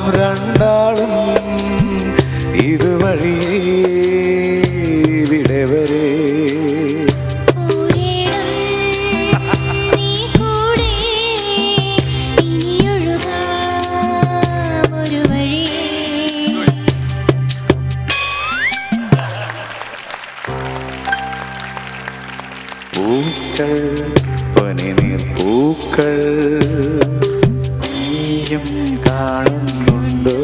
രണ്ടാളും ഇതുവഴിയേ ഇവിടെ വരെ ഒരിടം നീ കൂടെ ഇനിയൊഴുകാം ഒരു വഴിയേ പൂക്കൾ പനിനീർ പൂക്കൾ നീയും കാണുന്നുണ്ടോ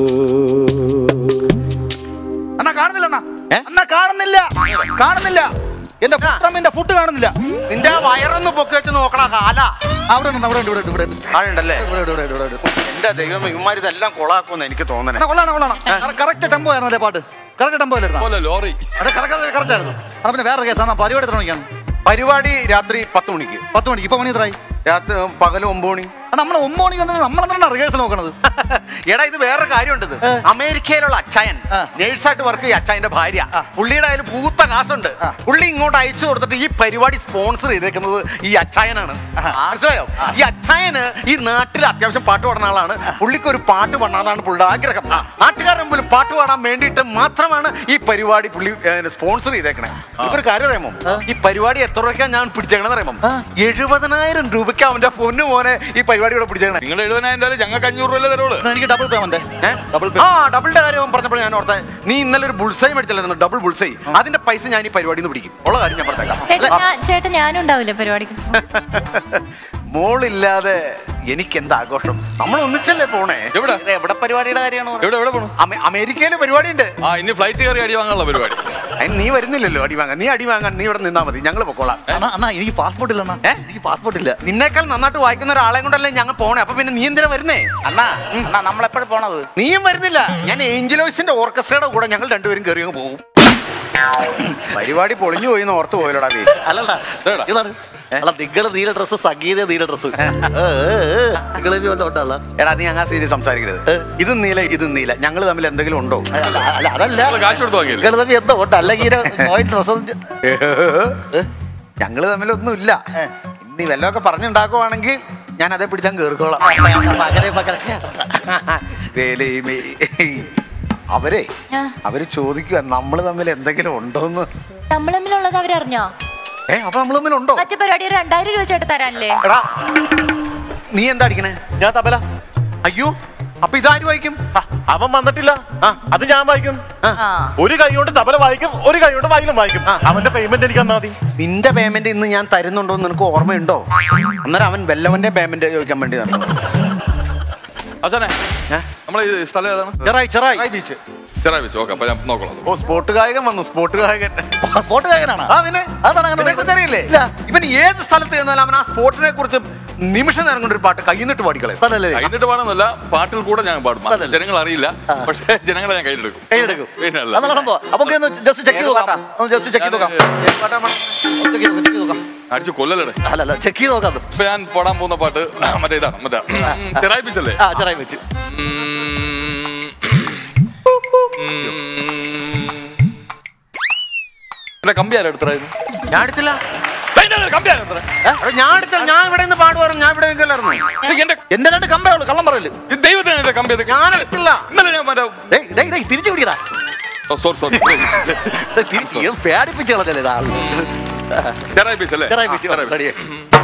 അണ്ണാ കാണുന്നില്ല അണ്ണാ അണ്ണാ കാണുന്നില്ല കാണുന്നില്ല എന്റെ ഫുട്ടമ്മിന്റെ ഫുഡ് കാണുന്നില്ല നിന്റെ ആ വയറൊന്ന് പൊക്കി വെച്ച് നോക്കണ കാല അവിടെ ഉണ്ട്, അവിടെ ഉണ്ട്, ഇവിടെ ഉണ്ട്, ഇവിടെ ഉണ്ട്. ആളുണ്ടല്ലേ ഇവിടെ ഉണ്ട്, ഇവിടെ ഉണ്ട്, ഇവിടെ ഉണ്ട്. എന്റെ ദൈവം ഇവന്മാർ ഇതെല്ലാം കൊളാക്കുമെന്ന് എനിക്ക് തോന്നണേ അണ്ണാ, കൊള്ളാണ് കൊള്ളാണ് കറക്റ്റ് ടെമ്പോ ആയിരുന്നല്ലേ പാട്ട് കറക്റ്റ് ടെമ്പോ അല്ലായിരുന്നു പോലെ ലോറി കറക്റ്റ് ആയിരുന്നു അത് പിന്നെ വേറെ കേസാണ് പരിപാടി എത്ര മണിക്കാണ് പരിപാടി രാത്രി പത്ത് മണിക്ക് പത്ത് മണിക്ക് ഇപ്പൊ മണി എത്രയായി രാത്രി പകൽ ഒമ്പത് മണി നമ്മൾ ഒമ്പത് മണിക്ക് വന്നത് നമ്മളെന്താണ് റിഹേഴ്സൽ നോക്കണത് എടാ ഇത് വേറെ കാര്യമുണ്ട് ഇത് അമേരിക്കയിലുള്ള അച്ചായൻ ആ. നേഴ്സായിട്ട് വർക്ക് ചെയ്യ അച്ചായന്റെ ഭാര്യ പുള്ളിയുടെ അതിൽ പൂത്ത കാശുണ്ട് പുള്ളി ഇങ്ങോട്ട് അയച്ചു കൊടുത്തിട്ട് ഈ പരിപാടി സ്പോൺസർ ചെയ്തേക്കുന്നത് ഈ അച്ചായനാണ് മനസ്സിലായോ ഈ അച്ചായന് ഈ നാട്ടിൽ അത്യാവശ്യം പാട്ട് പാടുന്ന ആളാണ് പുള്ളിക്ക് ഒരു പാട്ട് പാടാനാണ് പുള്ളിയുടെ ആഗ്രഹം നാട്ടുകാരുടെ മുമ്പിൽ പാട്ട് പാടാൻ വേണ്ടിയിട്ട് മാത്രമാണ് ഈ പരിപാടി പുള്ളി സ്പോൺസർ ചെയ്തേക്കണേ ഇപ്പൊരു കാര്യം അറിയാമോ ഈ പരിപാടി എത്ര രൂപയ്ക്കാണ് ഞാൻ പിടിച്ചേക്കണെന്ന് അറിയാമോ എഴുപതിനായിരം രൂപയ്ക്ക് അവന്റെ പൊന്നു മോനെ ഈ പരിപാടിയോടെ പിടിച്ചേക്കണേ നിങ്ങൾ എഴുപതിനായിരം രൂപ ഞങ്ങൾക്ക് അഞ്ഞൂറ് രൂപ തരുള്ളൂ എന്നാ എനിക്ക് ഡബിൾ പേയ്മെന്റ് ഡബിൾ ആ ഡബിളിന്റെ കാര്യം പറഞ്ഞപ്പോൾ ഞാൻ ഓർത്തെ നീ ഇന്നലെ ഒരു ബുൾസൈ മേടിച്ചല്ലായിരുന്നു ഡബിൾ ബുൾസൈ അതിന്റെ പൈസ ഞാൻ ഈ പരിപാടിയിൽ നിന്ന് പിടിക്കും ഉള്ള കാര്യം ഞാൻ പറഞ്ഞേക്കാം ചേട്ടാ ഞാൻ- ചേട്ടാ ഞാനും ഉണ്ടാവില്ല പരിപാടിക്ക് മോളില്ലാതെ എനിക്ക് എന്താ ആഘോഷം നമ്മൾ ഒന്നിച്ചല്ലേ പോണേ എവിടെ? ഇത് എവിടെ പരിപാടിയുടെ കാര്യമാണ് എവിടെ എവിടെ പോണു അമേരിക്കയിലെ പരിപാടിയുണ്ട് ആ ഇനി ഫ്ലൈറ്റ് കയറി അടി വാങ്ങാനുള്ള പരിപാടി അതിന് നീ വരുന്നില്ലല്ലോ അടി വാങ്ങാൻ നീ അടി വാങ്ങാൻ നീ ഇവിടെ നിന്നാ മതി ഞങ്ങൾ പൊക്കോളാം അണ്ണാ അണ്ണാ എനിക്ക് പാസ്പോർട്ട് ഇല്ല അണ്ണാ ഏ? എനിക്ക് പാസ്പോർട്ട് ഇല്ല നിന്നേക്കാൾ നന്നായിട്ട് വായിക്കുന്ന ഒരാളെ കൊണ്ടല്ലേ ഞങ്ങൾ പോണേ അപ്പൊ പിന്നെ നീ എന്തിനാ വരുന്നേ അണ്ണാ അണ്ണാ നമ്മളെപ്പോഴും പോണത് നീയും വരുന്നില്ല ഞാൻ ഏഞ്ചലോയ്സിന്റെ ഓർക്കസ്ട്രയുടെ കൂടെ ഞങ്ങൾ രണ്ടുപേരും കയറി അങ്ങ് പോകും പരിപാടി പൊളിഞ്ഞു പോയി എന്ന് ഓർത്ത് പോയല്ലോടാ വീ അല്ലടാ ഇതെടാ. ഇതാണ് അല്ല നിങ്ങള് നീല ഡ്രസ് സംഗീത നീല ഡ്രസ് നിങ്ങളെ ഉണ്ടല്ല എടാ നീ അങ്ങാ സീരിയസ് സംസാരിക്കരുത് ഇത് നീല ഇത് നീല ഞങ്ങൾ തമ്മിൽ എന്തെങ്കിലും ഉണ്ടോ അല്ല അല്ല, അതല്ല നിങ്ങള് കാശ് കൊടുത്ത് വാങ്ങിയില്ലേ? നിങ്ങൾ തമ്മിൽ എന്തോ ഉണ്ട് അല്ലെങ്കിൽ ഡ്രസ് ഞങ്ങൾ തമ്മിലൊന്നും ഇല്ല നീ വല്ലതൊക്കെ പറഞ്ഞുണ്ടാക്കുവാണെങ്കിൽ ഞാൻ അതേ പിടിച്ചാൽ കേറിക്കോളാം അങ്ങനെ പകരം വേലയുമേ. അവരെ ആ. അവര് ചോദിക്കുക നമ്മൾ തമ്മിൽ എന്തെങ്കിലും ഉണ്ടോന്ന് നമ്മൾ തമ്മിലുള്ളത് അവരറിഞ്ഞോ ഏ അപ്പൊ നമ്മൾ തമ്മിലുണ്ടോ മറ്റേ പരിപാടി ഒരു രണ്ടായിരം രൂപ ചേട്ടൻ തരാനല്ലേ എടാ നീ എന്താ അടിക്കണേ ഞാൻ തബല അയ്യോ അപ്പൊ ഇതാര് വായിക്കും ആ, അവൻ വന്നിട്ടില്ല ആ, അത് ഞാൻ വായിക്കും ആ ഒരു കൈ കൊണ്ട് തബല വായിക്കും ഒരു കൈ കൊണ്ട് വയലും വായിക്കും അവന്റെ പേയ്മെന്റ് എനിക്ക് തന്നാ മതി നിന്റെ പേയ്മെന്റ് ഇന്ന് ഞാൻ തരുന്നുണ്ടോ എന്ന് നിനക്ക് ഓർമ്മയുണ്ടോ അന്നേരം അവൻ വെല്ലവന്റെ പേയ്മെന്റ് ചോദിക്കാൻ വേണ്ടി നടന്നു അവസാനെ ഏ? നമ്മളെ ഈ സ്ഥലം ഏതാണ് ചെറായി ചെറായി ബീച്ച് ചെറായി വെച്ച് ഓക്കെ അപ്പൊ ഞാൻ നോക്കണം ഓ സ്പോർട്ട് ഗായകൻ വന്നു സ്പോർട്ട് ഗായകൻ പാസ്പോർട്ട് കാരനാണ് ആ പിന്നെ അതാണ് അങ്ങനെ ഇതിനെക്കുറിച്ച് അറിയില്ലേ ഇല്ല. ഇവൻ ഏത് സ്ഥലത്ത് ചെന്നാലും അവൻ ആ സ്പോർട്ടിനെ കുറിച്ച് നിമിഷം നേരം കൊണ്ട് ഒരു പാട്ട് കയ്യിന്നിട്ട് പാടിക്കളയും അതല്ലേ കൈന്നിട്ട് പാടുന്നല്ല പാട്ടിൽ കൂടെ ഞാൻ പാടും അത് അതല്ലേ? ജനങ്ങൾ അറിയില്ല പക്ഷേ ജനങ്ങളെ ഞാൻ കയ്യിലെടുക്കും കൈയെടുക്കും പിന്നല്ല. അതല്ല സംഭവം അപ്പൊ ഒന്ന് ജസ്റ്റ് ചെക്ക് ചെയ്ത് നോക്കാം ഒന്ന് ജസ്റ്റ് ചെക്ക് ചെയ്ത് നോക്കാം ചെക്ക് ചെയ്ത് ചെക്ക് ചെയ്ത് നോക്കാം അടിച്ചു കൊല്ലലടെ അല്ല അല്ല ചെക്ക് ചെയ്ത് നോക്കാം അത്. ഇപ്പൊ ഞാൻ പാടാൻ പോകുന്ന പാട്ട് മറ്റേ ഇതാണ് മറ്റേ ചെറായി പിച്ചല്ലേ ആ ചെറായി വെച്ച് എന്റെ കമ്പി ആരാ എടുത്തായിരുന്നു ഞാൻ എടുത്തില്ല കമ്പി ആരാ എടുത്തത്? എടാ, ഞാൻ എടുത്ത ഞാൻ ഇവിടെ നിന്ന് പാടുവായിരുന്നു ഞാൻ ഇവിടെ നിൽക്കലായിരുന്നു ഇത് എന്റെ എന്റെ രണ്ട് കമ്പേ ഉള്ളു കള്ളം പറയല് ഇത് ദൈവത്തിന് എന്റെ കമ്പി അത് ഞാൻ എടുത്തില്ല ഇന്നലെ ഞാൻ മറ്റേ ഡേയ്, ഡേയ്, ഡേയ്, തിരിച്ചു പിടിക്കടാ സോറി സോറി ഡേയ്, തിരിച്ച് ഇത് പേടിപ്പിച്ച് കളഞ്ഞല്ലേ ഇതാ ചെറായി പിച്ചല്ലേ ചെറായി വെച്ച് ചെറായി റെഡി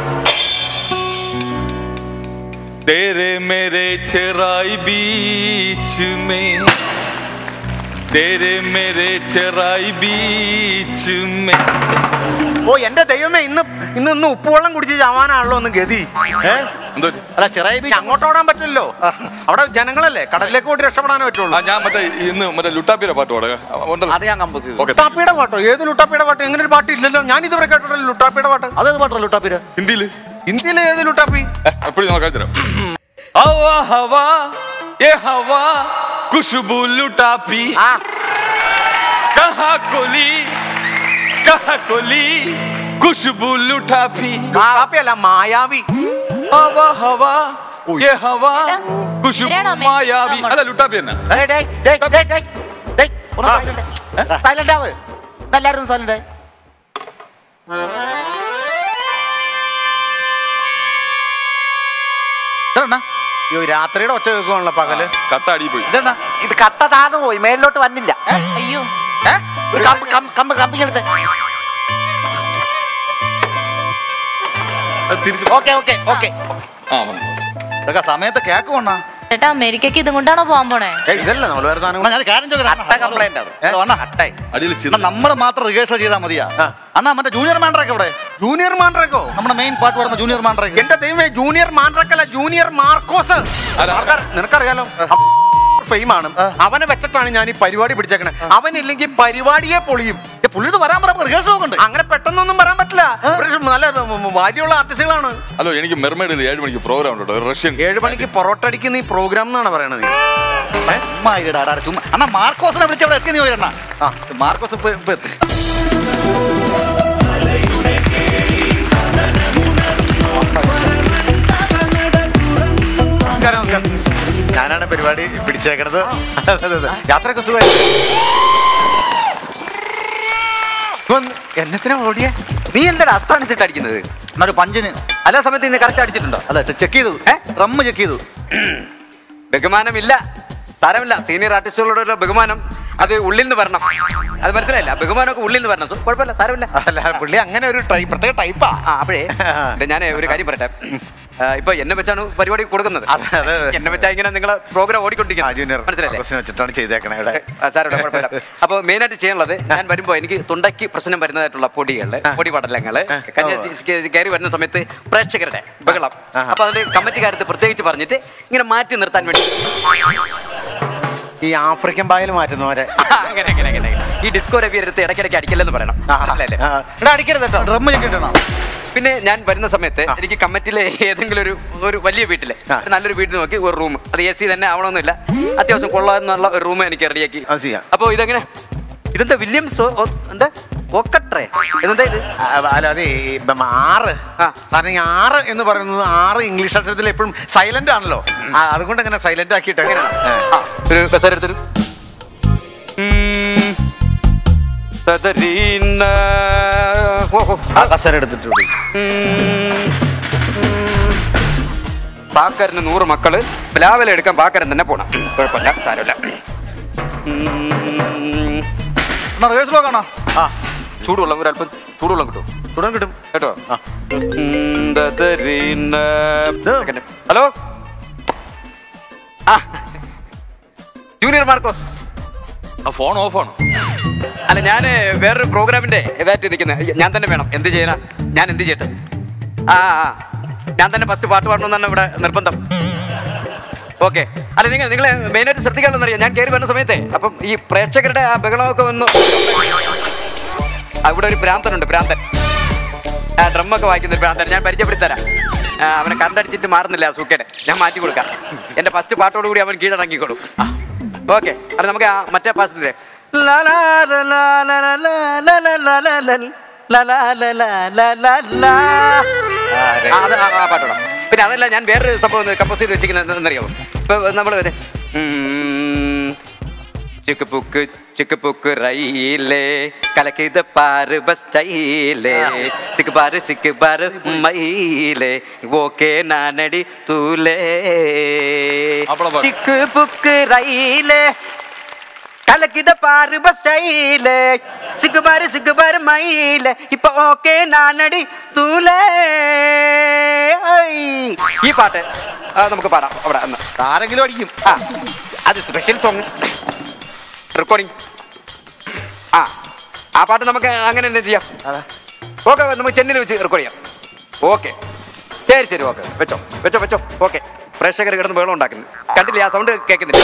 तेरे मेरे चराई बीच में तेरे मेरे चराई बीच में ഓ എന്റെ ദൈവമേ ഇന്ന് ഇന്ന് ഇന്ന് ഉപ്പുവെള്ളം കുടിച്ച് ചാവാനാണല്ലോ ഒന്ന് ഗതി ഏ എന്തോ അല്ല ചെറായി ഇനി അങ്ങോട്ട് ഓടാൻ പറ്റില്ലല്ലോ അവിടെ ജനങ്ങളല്ലേ കടലിലേക്ക് പോയിട്ട് രക്ഷപ്പെടാനേ ആ പറ്റുള്ളൂ ഞാൻ മറ്റേ ഇന്ന് മറ്റേ ലുട്ടാപ്പിയുടെ പാട്ട് പാടുക ഉണ്ടല്ലോ അത് ഞാൻ കമ്പോസ് ചെയ്തു ഓക്കെ ലുട്ടാപ്പിയുടെ പാട്ടോ ഏത് ലുട്ടാപ്പിയുടെ പാട്ട് എങ്ങനെ ഒരു പാട്ട് ഇല്ലല്ലോ ഞാൻ ഇതുവരെ കേട്ടിട്ടില്ല ലുട്ടാപ്പിയുടെ പാട്ട് അതേത് പാട്ടല്ലോ ലുട്ടാപ്പിര് ഹിന്ദിയിൽ ഇന്ത്യയിലെ ഏത് ലുട്ടാപ്പി എപ്പോഴും നോക്കാൻ തരാം हवा हवा ये हवा खुशबू लुटापी ആ कहा कोली कहा कोली खुशबू लुटापी ലുട്ടാപ്പി അല്ല മായാവി हवा हवा ये हवा खुशबू ഇവരാണോ അമ്മേ? മായാവി അല്ല ലുട്ടാപ്പി തന്നെ ഡേയ്, ഡേയ്, ഡേയ്, ഡേയ്, ഡേയ്, ഡേയ്, ഒന്ന് silent ആവ്. Silent ആവ്. ഇതെല്ലാവരും silent ആയി. ഇതെന്നാ? അയ്യോ രാത്രിയുടെ ഒച്ച കേൾക്കുവാണല്ലോ പകല് കട്ട അടി പോയി ഇതെന്നാ ഇത് കട്ട താന്നു പോയി മേലിലോട്ട് വന്നില്ല അയ്യോ ഏ ഒരു കമ്പ് കമ്പ് കമ്പ് കമ്പിങ്ങെടുത്ത് അത് തിരിച്ച് ഓക്കെ ഓക്കെ ഓക്കെ ആ വന്നു ഇതൊക്കെ സമയത്ത് കേക്ക് കൊണ്ണാ ചേട്ടാ അമേരിക്കക്ക് ഇതും കൊണ്ടാണോ പോകാൻ പോണേ ഏയ് ഇതല്ല നമ്മൾ വേറെ സാധനം ഞാൻ കാര്യം അട്ട കംപ്ലൈന്റ് അത് അട്ട അടിയിൽ എന്നാ നമ്മൾ മാത്രം റിഹേഴ്സൽ ചെയ്താൽ മതിയാ അണ്ണാ മറ്റേ ജൂനിയർ മാൻഡറൊക്കെ ഇവിടെ ജൂനിയർ മാൻഡ്രക്കോ നമ്മുടെ മെയിൻ പാട്ട് പാടുന്ന ജൂനിയർ മാൻഡറൊക്കെ എന്റെ ദൈവമേ ജൂനിയർ മാൻഡ്രക്കല്ല ജൂനിയർ മാർക്കോസ് ആരാ? ആൾക്കാർ- നിനക്കറിയാലോ ഫെയിം ആണ് അവനെ വെച്ചിട്ടാണ് ഞാൻ ഈ പരിപാടി പിടിച്ചേക്കണേ അവനില്ലെങ്കിൽ പരിപാടിയെ പൊളിയും പുള്ളിട്ട് വരാൻ പറയാം റിഹേഴ്സൽ ഒക്കെ ഉണ്ട് അങ്ങനെ പെട്ടെന്നൊന്നും പറയാൻ പറ്റില്ല ഒരു നല്ല വാദ്യമുള്ള ആർട്ടിസ്റ്റുകളാണ് ഹലോ എനിക്ക് മെർമേഡിൽ ഏഴ് മണിക്ക് പ്രോഗ്രാം ഉണ്ട് കേട്ടോ റഷ്യൻ ഏഴ് മണിക്ക് പൊറോട്ട അടിക്കുന്ന ഈ പ്രോഗ്രാം എന്നാണ് പറയണത് ചുമ്മാ ഇരിടാ, അടാ, ചുമ്മാ അണ്ണാ മാർക്കോസിനെ വിളിച്ച് അവിടെ എത്തി നീ പോയിരണ ആ മാർക്കോസ് ഇപ്പൊ ഇപ്പൊ എത്തി നമസ്കാരം നമസ്കാരം ഞാനാണ് പരിപാടി പിടിച്ചേക്കണത് അതെ, അതെ, അതെ. യാത്രയൊക്കെ സുഖമായി എന്നത്തിനാ ഓടിയേ നീ എന്താണ് അസ്ഥാനത്തിട്ട് അടിക്കുന്നത് എന്നാ ഒരു പഞ്ചിന് അല്ല സമയത്ത് ഇന്ന് കറക്റ്റ് അടിച്ചിട്ടുണ്ടോ അല്ല ചെക്ക് ചെയ്തു റമ്മ് ചെക്ക് ചെയ്തു ബഹുമാനമില്ല സാരമില്ല സീനിയർ ആർട്ടിസ്റ്റുകളോടുള്ള ബഹുമാനം അത് ഉള്ളിൽ നിന്ന് വരണം അത് മനസ്സിലായില്ല ബഹുമാനമൊക്കെ ഉള്ളിൽ നിന്ന് വരണം സോ, കുഴപ്പമില്ല സാരമില്ല അല്ല പുള്ളി അങ്ങനെ ഒരു ടൈ പ്രത്യേക ടൈപ്പാ ആ അപ്പോഴേ ഞാൻ ഒരു കാര്യം പറയട്ടെ ആ, ഇപ്പൊ എന്നെ വെച്ചാണ് പരിപാടി കൊടുക്കുന്നത് അതെ, അതെ, അതെ. എന്നെ വെച്ചാ ഇങ്ങനെ നിങ്ങളെ പ്രോഗ്രാം ആ, ഓടിക്കൊണ്ടിരിക്കുന്നത് ജൂനിയർ മനസ്സിലല്ലേ മാർക്കോസിനെ വെച്ചിട്ടാണ് ചെയ്തേക്കണേ ഇവിടെ ആ, സാരമില്ല കുഴപ്പമില്ല അപ്പൊ മെയിൻ ആയിട്ട് ചെയ്യാനുള്ളത് ഞാൻ വരുമ്പോ എനിക്ക് തൊണ്ടയ്ക്ക് പ്രശ്നം വരുന്നതായിട്ടുള്ള പൊടികള് പൊടി പടലങ്ങള് കയറി വരുന്ന സമയത്ത് പ്രേക്ഷകരുടെ ബഹളം അപ്പൊ അതിന്റെ കമ്മിറ്റിക്കാരത്ത് പ്രത്യേകിച്ച് പറഞ്ഞിട്ട് ഇങ്ങനെ മാറ്റി നിർത്താൻ വേണ്ടി ഈ ആഫ്രിക്കൻ ബായിൽ മാറ്റുന്നവരെ അങ്ങനെ അങ്ങനെ അങ്ങനെ അങ്ങനെ. ഈ ഡിസ്കോ രവി എടുത്ത് ഇടയ്ക്കിടയ്ക്ക് അടിക്കില്ലെന്ന് പറയണം മനസ്സിലായില്ലേ ആ, ഇവിടെ അടിക്കരുത് കേട്ടോ ഡ്രമ്മ് ചെക്ക് ചെയ്യണം പിന്നെ ഞാൻ വരുന്ന സമയത്ത് എനിക്ക് കമ്മിറ്റിയിലെ ഏതെങ്കിലും ഒരു ഒരു വലിയ വീട്ടിലെ ഒരു നല്ലൊരു വീട്ടിൽ നോക്കി ഒരു റൂം അത് എ സി തന്നെ ആവണമെന്നില്ല അത്യാവശ്യം കൊള്ളാമെന്നുള്ള ഒരു റൂം എനിക്ക് റെഡിയാക്കി അത് ചെയ്യാം. അപ്പൊ ഇതെങ്ങനെ ഇതെന്താ വില്യംസ് ഓ- ഓ- എന്താ ഒക്കട്ടെ എന്താ ഇത് ആ, അല്ല അതെ ഈ ബ- ആറ് ആ. സാറിന് ഈ ആറ് എന്ന് പറയുന്നത് ആറ് ഇംഗ്ലീഷ് അക്ഷരത്തിൽ എപ്പോഴും സൈലന്റ് ആണല്ലോ ആ, അതുകൊണ്ട് അങ്ങനെ സൈലന്റ് ആക്കിയിട്ട് എങ്ങനെയാണ് ആ, ഒരു കസേര എടുത്തൊരു ഉം. തതരീന. ഓ, ഓ. ആ കസേര എടുത്തിട്ട് വിളി. ഉം. ഉം. പാക്കരന് നൂറ് മക്കള് പ്ലാവില എടുക്കാൻ പാക്കരൻ തന്നെ പോണം കുഴപ്പമില്ല സാരമില്ല ഉം. എന്നാ റിഹേഴ്സൽ കാണാം ആ ചൂടുവെള്ളം ഒരല്പം ചൂടുവെള്ളം കിട്ടും തുടൻ കിട്ടും കേട്ടോ ആ. ഉം, തതരീന. സെക്കൻഡ്. ഹലോ ആ ജൂനിയർ മാർക്കോസ് ആ ഫോൺ ഓഫാണ് അല്ല ഞാൻ വേറൊരു പ്രോഗ്രാമിന്റെ ഇതായിട്ട് നിൽക്കുന്നത് ഞാൻ തന്നെ വേണം എന്ത് ചെയ്യാനാ ഞാൻ എന്ത് ചെയ്യട്ടെ ആ ആ, ആ. ഞാൻ തന്നെ ഫസ്റ്റ് പാട്ട് പാടണമെന്നാണ് ഇവിടെ നിർബന്ധം ഓക്കെ അല്ല നിങ്ങൾ നിങ്ങളെ മെയിനായിട്ട് ശ്രദ്ധിക്കാമെന്നറിയാം ഞാൻ കയറി വരുന്ന സമയത്തെ അപ്പം ഈ പ്രേക്ഷകരുടെ ആ ബഹളമൊക്കെ ഒന്ന് ആ, ഇവിടെ ഒരു ഭ്രാന്തനുണ്ട് ഭ്രാന്തൻ ആ ഡ്രമ്മൊക്കെ വായിക്കുന്ന ഒരു ഭ്രാന്തൻ ഞാൻ പരിചയപ്പെടുത്തി തരാം ആ, അവനെ കണ്ടടിച്ചിട്ട് മാറുന്നില്ല ആ സൂക്കേട് ഞാൻ മാറ്റി കൊടുക്കാം എൻ്റെ ഫസ്റ്റ് പാട്ടോട് കൂടി അവൻ കീഴടങ്ങിക്കോളും ഓക്കെ അത് നമുക്ക് ആ മറ്റേ പാസത്തിലെ പാട്ടോടാം പിന്നെ അതല്ല ഞാൻ വേറൊരു സംഭവം കമ്പോസ് ചെയ്ത് വെച്ചിരിക്കുന്നത് എന്നറിയാമോ ഇപ്പൊ നമ്മൾ ചിക്ക് പുക്ക് ചിക്ക് പുക്ക് റൈലേ കലക്കിത് പാറ് ബസ് സ്റ്റൈലേ സിക്ക് ബാറ് സിക്ക് ബാറ് മൈലേ ഓക്കെ നാനടി തൂലേ അപ്പളാ പാട്ട്. ചിക്ക് പുക്ക് റൈലേ കലക്കിത പാറ് ബസ് സ്റ്റൈലേ സിക്ക് ബാറ് സിക്ക് ബാറ് മൈലേ ഇപ്പൊ ഓക്കെ നാനടി തൂലേ ഈ പാട്ട് ആ, നമുക്ക് പാടാം അവിടെ അന്ന് ആരെങ്കിലും അടിക്കും ആ അത് സ്പെഷ്യൽ സോങ് റെക്കോർഡിങ് ആ ആ പാട്ട് നമുക്ക് അങ്ങനെ തന്നെ ചെയ്യാം ഓക്കെ നമുക്ക് ചെന്നൈയിൽ വെച്ച് റെക്കോർഡ് ചെയ്യാം ഓക്കെ ശരി ശരി ഓക്കെ വെച്ചോ വെച്ചോ വെച്ചോ ഓക്കെ പ്രേക്ഷകർ കിടന്ന് വേളം ഉണ്ടാക്കുന്നു കണ്ടില്ലേ ആ സൗണ്ട് കേൾക്കുന്നില്ല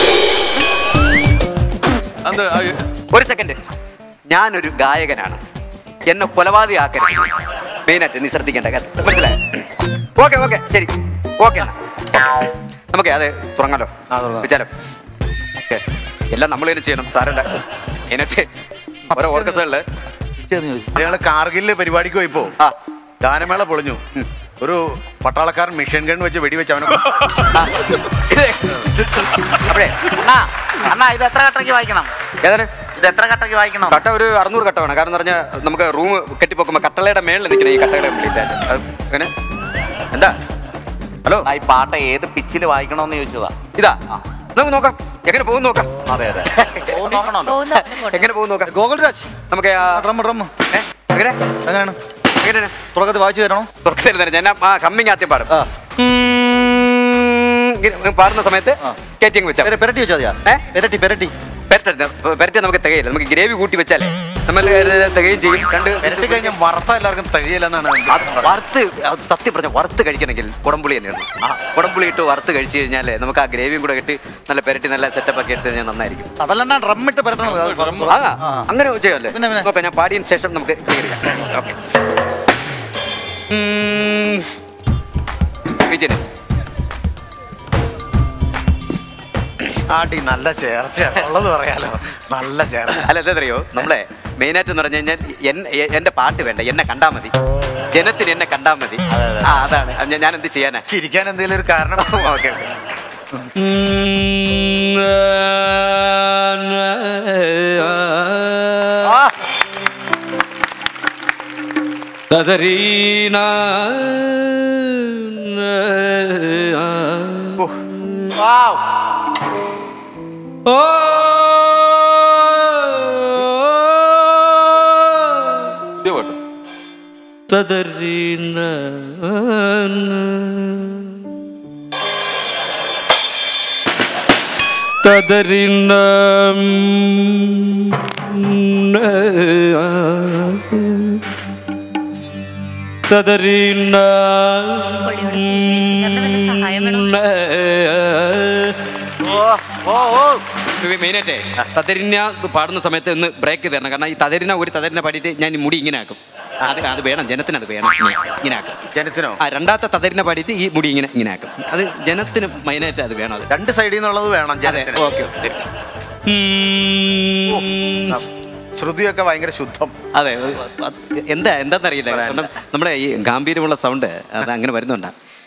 അത് ആ, ഒരു സെക്കൻഡ് ഞാനൊരു ഗായകനാണ് എന്നെ കൊലപാതകയാക്കരുത് മെയിനായിട്ട് നീ ശ്രദ്ധിക്കേണ്ട കാര്യം മനസ്സിലായോ ഓക്കെ ഓക്കെ ശരി ഓക്കെ നമുക്ക് അത് തുടങ്ങാലോ ആ, തുടങ്ങാം. വിചാരം ഓക്കെ എല്ലാം നമ്മൾ തന്നെ ചെയ്യണം സാരമില്ല മെയിനായിട്ട് ഓരോ ഓർക്കസ്ട്രകളില് ഞങ്ങള് കാർഗിലില് പരിപാടിക്ക് പോയിപ്പോ ആ ഗാനമേള പൊളിഞ്ഞു ഒരു പട്ടാളക്കാരൻ മിഷൻ ഗൺ വെച്ച് വെടിവെച്ച് അവനെ കൊന്നു. ആ. ഇത് അപ്പഴേ അണ്ണാ അണ്ണാ ഇത് എത്ര കട്ടയ്ക്ക് വായിക്കണം ഏതാണ് ഇത് എത്ര കട്ടയ്ക്ക് വായിക്കണം കട്ട ഒരു അറുന്നൂറ് കട്ടമാണ് കാരണം എന്ന് പറഞ്ഞാൽ നമുക്ക് റൂം കെട്ടിപ്പോക്കുമ്പോൾ കട്ടളയുടെ മേളിൽ നിൽക്കുന്ന ഈ കട്ടകളെ വിളിച്ചാൽ അത് അങ്ങനെ എന്താ ഹലോ ആ, ഈ പാട്ട് ഏത് പിച്ചിൽ വായിക്കണമെന്ന് ചോദിച്ചതാ ഇതാ നമുക്ക് നോക്കാം എങ്ങനെ പോകും നോക്കാം അതെ അതെ നോക്കണമല്ലോ പോകുന്ന അവിടെ പോട്ടെ. എങ്ങനെ പോകും നോക്കാം ഗോകുൽരാജ് നമുക്ക് ആ, ഡ്രം ഡ്രം ഏ, എങ്ങനെ എങ്ങനെയാണ് എങ്ങനെയാണ് തുടക്കത്തിൽ വായിച്ചു തരണോ തുറക്കത്തിൽ തന്നെ ഞാൻ ആ കമ്മിങ് ആദ്യം പാടും ആ. ഉം, ഇങ്ങനെ പാടുന്ന സമയത്ത് കേറ്റിങ് വെച്ചാൽ പെര- പെരട്ടി വെച്ചാ മതിയാ ഏ? പെരട്ടി പെരട്ടി പെരട്ടെ പെരട്ടി നമുക്ക് തികയില്ല നമുക്ക് ഗ്രേവി കൂട്ടി വെച്ചാലേ നമ്മൾ തികയും ചെയ്യും രണ്ട് ഇരട്ടി കഴിഞ്ഞാൽ വറുത്ത എല്ലാവർക്കും തികയില്ലെന്നാണ് അത് വറുത്ത് അത് സത്യം പറഞ്ഞ വറുത്ത് കഴിക്കണമെങ്കിൽ കുടംപുളി തന്നെയാണ് കുടംപുളി ഇട്ട് വറുത്ത് കഴിച്ചു കഴിഞ്ഞാൽ നമുക്ക് ആ ഗ്രേവിയും കൂടെ ഇട്ട് നല്ല പെരട്ടി നല്ല സെറ്റപ്പ് ഒക്കെ ഇട്ട് കഴിഞ്ഞാൽ നന്നായിരിക്കും അതല്ല ഡ്രം ഇട്ട് പെരട്ടണത് അത് ആ അങ്ങനെ ചെയ്യാമല്ലേ പിന്നെ, പിന്നെ. നോക്കാം ഞാൻ പാടിയതിന് ശേഷം നമുക്ക് clear ചെയ്യാം ഓക്കെ വിജയന് ആട്ടി നല്ല ചേർച്ചയാണ് ഉള്ളത് പറയാലോ നല്ല ചേർച്ച അല്ല എന്താ നമ്മളെ മെയിനായിട്ട് എന്ന് പറഞ്ഞു കഴിഞ്ഞാൽ എൻ- എ- എന്റെ പാട്ട് വേണ്ട എന്നെ കണ്ടാ മതി ജനത്തിന് എന്നെ കണ്ടാ മതി ആ അതാണ് അത് ഞാൻ- ഞാൻ എന്ത് ചെയ്യാനാ ചിരിക്കാൻ എന്തെങ്കിലും ഒരു കാരണം ഓക്കെ ആ, പുതിയ പാട്ട് പൊളിയോട് മ്യൂസിക്കറിന്റെ വല്ല സഹായം വേണോ? ഓ ഓ മെയിനായിട്ടേ തതരിന പാടുന്ന സമയത്ത് ഒന്ന് ബ്രേക്ക് തരണം കാരണം ഈ തതരിന ഒരു തതരിന പാടിയിട്ട് ഞാൻ ഈ മുടി ഇങ്ങനെ ആക്കും അത് അത് വേണം ജനത്തിന് അത് വേണം ഇങ്ങനെ ഇങ്ങനെ ആക്കും ജനത്തിനോ ആ രണ്ടാമത്തെ തതരിന പാടിയിട്ട് ഈ മുടി ഇങ്ങനെ ഇങ്ങനെ ആക്കും അത് ജനത്തിന് മെയിനായിട്ട് അത് വേണം അത് രണ്ട് സൈഡിൽ നിന്നുള്ളത് വേണം അതെ ജനത്തിന് ഓക്കെ ശരി ആ, ശ്രുതിയൊക്കെ ഭയങ്കര ശുദ്ധം അതെ അത് എന്താ എന്താന്നറിയില്ല കാരണം നമ്മുടെ ഈ ഗാംഭീര്യമുള്ള സൗണ്ട് അത് അങ്ങനെ വരുന്നുണ്ടാ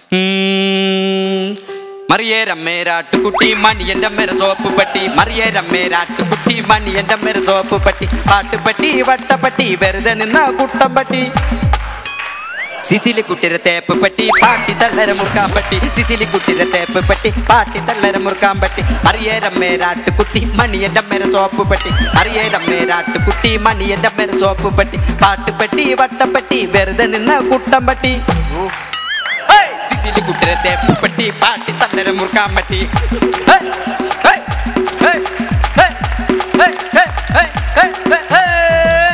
മറിയേ രമ്മേരാട്ടുകുട്ടി മണി എൻ്റെ അമ്മേരെ സോപ്പ് പട്ടി മറിയേ രമ്മേരാട്ടുകുട്ടി മണി എൻ്റെ അമ്മേരെ സോപ്പ് പട്ടി പാട്ടുപട്ടി വട്ടപ്പട്ടി വെറുതെ നിന്ന കുട്ടം പട്ടി സിസിലി കുട്ടിരെ തേപ്പ് പട്ടി പാട്ടി തള്ളര മുറുക്കാൻ പട്ടി സിസിലി കുട്ടിരെ തേപ്പ് പട്ടി പാട്ടി തള്ളര മുറുക്കാൻ പട്ടി അറിയേരമ്മേ രാട്ടുകുട്ടി മണിയന്റെ അമ്മേരെ സോപ്പ് പട്ടി അറിയേരമ്മേ രാട്ടുകുട്ടി മണിയന്റെ അമ്മേരെ സോപ്പ് പട്ടി പാട്ടുപട്ടി വട്ടപ്പട്ടി വെറുതെ നിന്ന കുട്ടം പട്ടി ഹേയ്! സിസിലി കുട്ടിരെ തേപ്പ് പട്ടി പാട്ടി തള്ളര മുറുക്കാൻ പട്ടി hey! Hey! Hey! Hey! Hey! Hey! Hey! Hey! Hey! Hey!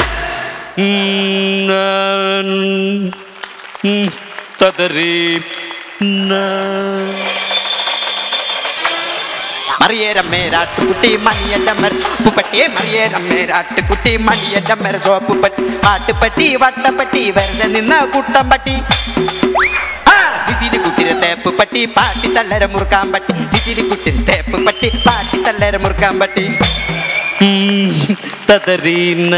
മറിയേരമ്മേ രാട്ടുകുട്ടി മണിയന്റെ മരപ്പുപട്ടി മറിയേരമ്മേ രാട്ടുകുട്ടി മണിയന്റെ മര സോപ്പുപട്ടി പാട്ടുപട്ടി വട്ടപ്പട്ടി വെറുതെ നിന്ന കുട്ടം പട്ടി ആ, സിസിലി കുട്ടിരെ തേപ്പ് പട്ടി പാട്ടി തള്ളര മുറുക്കാൻ പട്ടി സിസിലി കുട്ടിരെ തേപ്പ് പട്ടി പാട്ടി തള്ളര മുറുക്കാൻ പട്ടി തതറീന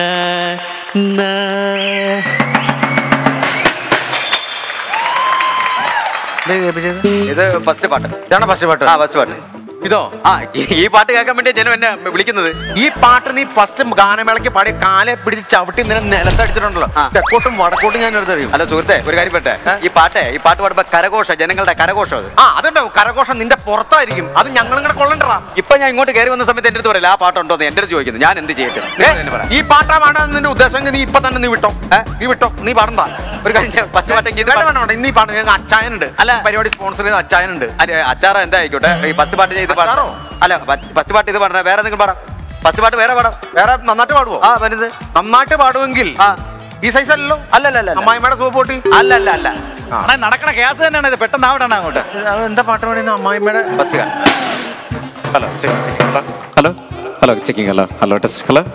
ഇത് ഫസ്റ്റ് പാട്ട് ഇതാണ് ഫസ്റ്റ് പാട്ട് ആ ഫസ്റ്റ് പാട്ട് ഇതോ ആ ഈ- ഈ പാട്ട് കേൾക്കാൻ വേണ്ടി ജനം എന്നെ വിളിക്കുന്നത് ഈ പാട്ട് നീ ഫസ്റ്റ് ഗാനമേളയ്ക്ക് പാടി കാലെ പിടിച്ച് ചവിട്ടി നിന്നെ നിലത്തടിച്ചിട്ടുണ്ടല്ലോ ആ. തെക്കോട്ടും വടക്കോട്ടും ഞാൻ എടുത്തറിയും അല്ല സുഹൃത്തെ ഒരു കാര്യം പറ്റേ ഈ പാട്ടേ ഈ പാട്ട് പാടുമ്പോ കരഘോഷ ജനങ്ങളുടെ കരഘോഷം അത് ആ അതുണ്ടാവും കരഘോഷം നിന്റെ പുറത്തായിരിക്കും അത് ഞങ്ങളും കൂടെ കൊള്ളണ്ടടാ ഇപ്പൊ ഞാൻ ഇങ്ങോട്ട് കയറി വന്ന സമയത്ത് എന്റെ അടുത്ത് പറയില്ല ആ പാട്ടുണ്ടോ എന്ന് എന്റെ അടുത്ത് ചോദിക്കുന്നു ഞാൻ എന്ത് ചെയ്യട്ടെ ഏ, നിങ്ങൾ തന്നെ പറ. ഈ പാട്ടാ പാടാൻ നിന്റെ ഉദ്ദേശം നീ ഇപ്പൊ തന്നെ നീ വിട്ടോ ഏ? നീ വിട്ടോ നീ പാടണ്ട ഒരു കാര്യം ചെയ്യാം. ഫസ്റ്റ് പാട്ടെങ്കിൽ ഇത് വേണ്ട പാടാം. വേണ്ട വേണ്ട ഇന്ന് ഈ പാട്ട് ഞങ്ങൾക്ക് അച്ചായനുണ്ട് അല്ല. പരിപാടി സ്പോൺസർ ചെയ്ത അച്ചായനുണ്ട് അല്ല, അച്ചാറ എന്താ ആയിക്കോട്ടെ ഈ ഫസ്റ്റ് പാട്ട് ഇത് പാടാം അച്ചാറോ? അല്ല ഫസ്റ്റ് പാട്ട് ഇത് പാടാം വേറെ എന്തെങ്കിലും പാടാം ഫസ്റ്റ് പാട്ട് വേറെ പാടാം വേറെ നന്നായിട്ട് പാടുവോ ആ വലുത് നന്നായിട്ട് പാടുമെങ്കിൽ ആ ഈ സൈസ് അല്ലല്ലോ അല്ലല്ല അല്ല അമ്മായിമ്മയുടെ സോപ്പ് പൊട്ടി അല്ല അല്ല അല്ല അണ്ണാ, നടക്കണ ഗ്യാസ് തന്നെയാണ് ഇത് പെട്ടെന്ന് ആവട്ടെ അങ്ങോട്ട് എന്താ പാട്ട് പാടിയുന്ന അമ്മായിമ്മയുടെ first hello hello hello checking hello hello test hello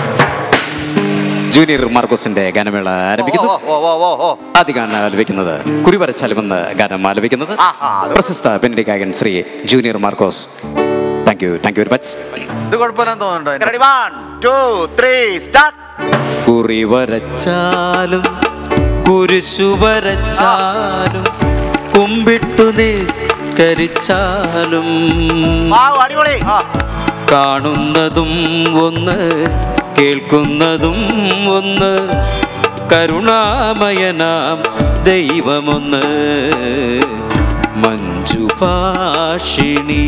junior മാർക്കോസിന്റെ ഗാനമേള ആരംഭിക്കുന്നു ഓ ഓ ഓ ഓ ആദ്യ ഗാനം ആലപിക്കുന്നത് കുരിവരച്ചാലുമെന്ന് ഗാനം ആലപിക്കുന്നത് പ്രശസ്ത പിന്നണി ഗായകൻ Shri junior Markose thank you thank you very much ഇത് കുഴപ്പമില്ലെന്ന് തോന്നുന്നുണ്ടോ എനിക്ക്? Ready one two three start കുറി വരച്ചാലും കുരിശു വരച്ചാലും കുമ്പിട്ടു നിസ്കരിച്ചാലും ആ അടിപൊളി കാണുന്നതും ഒന്ന് കേൾക്കുന്നതും ഒന്ന് കരുണാമയനാം ദൈവമൊന്ന് മഞ്ജുഭാഷിണി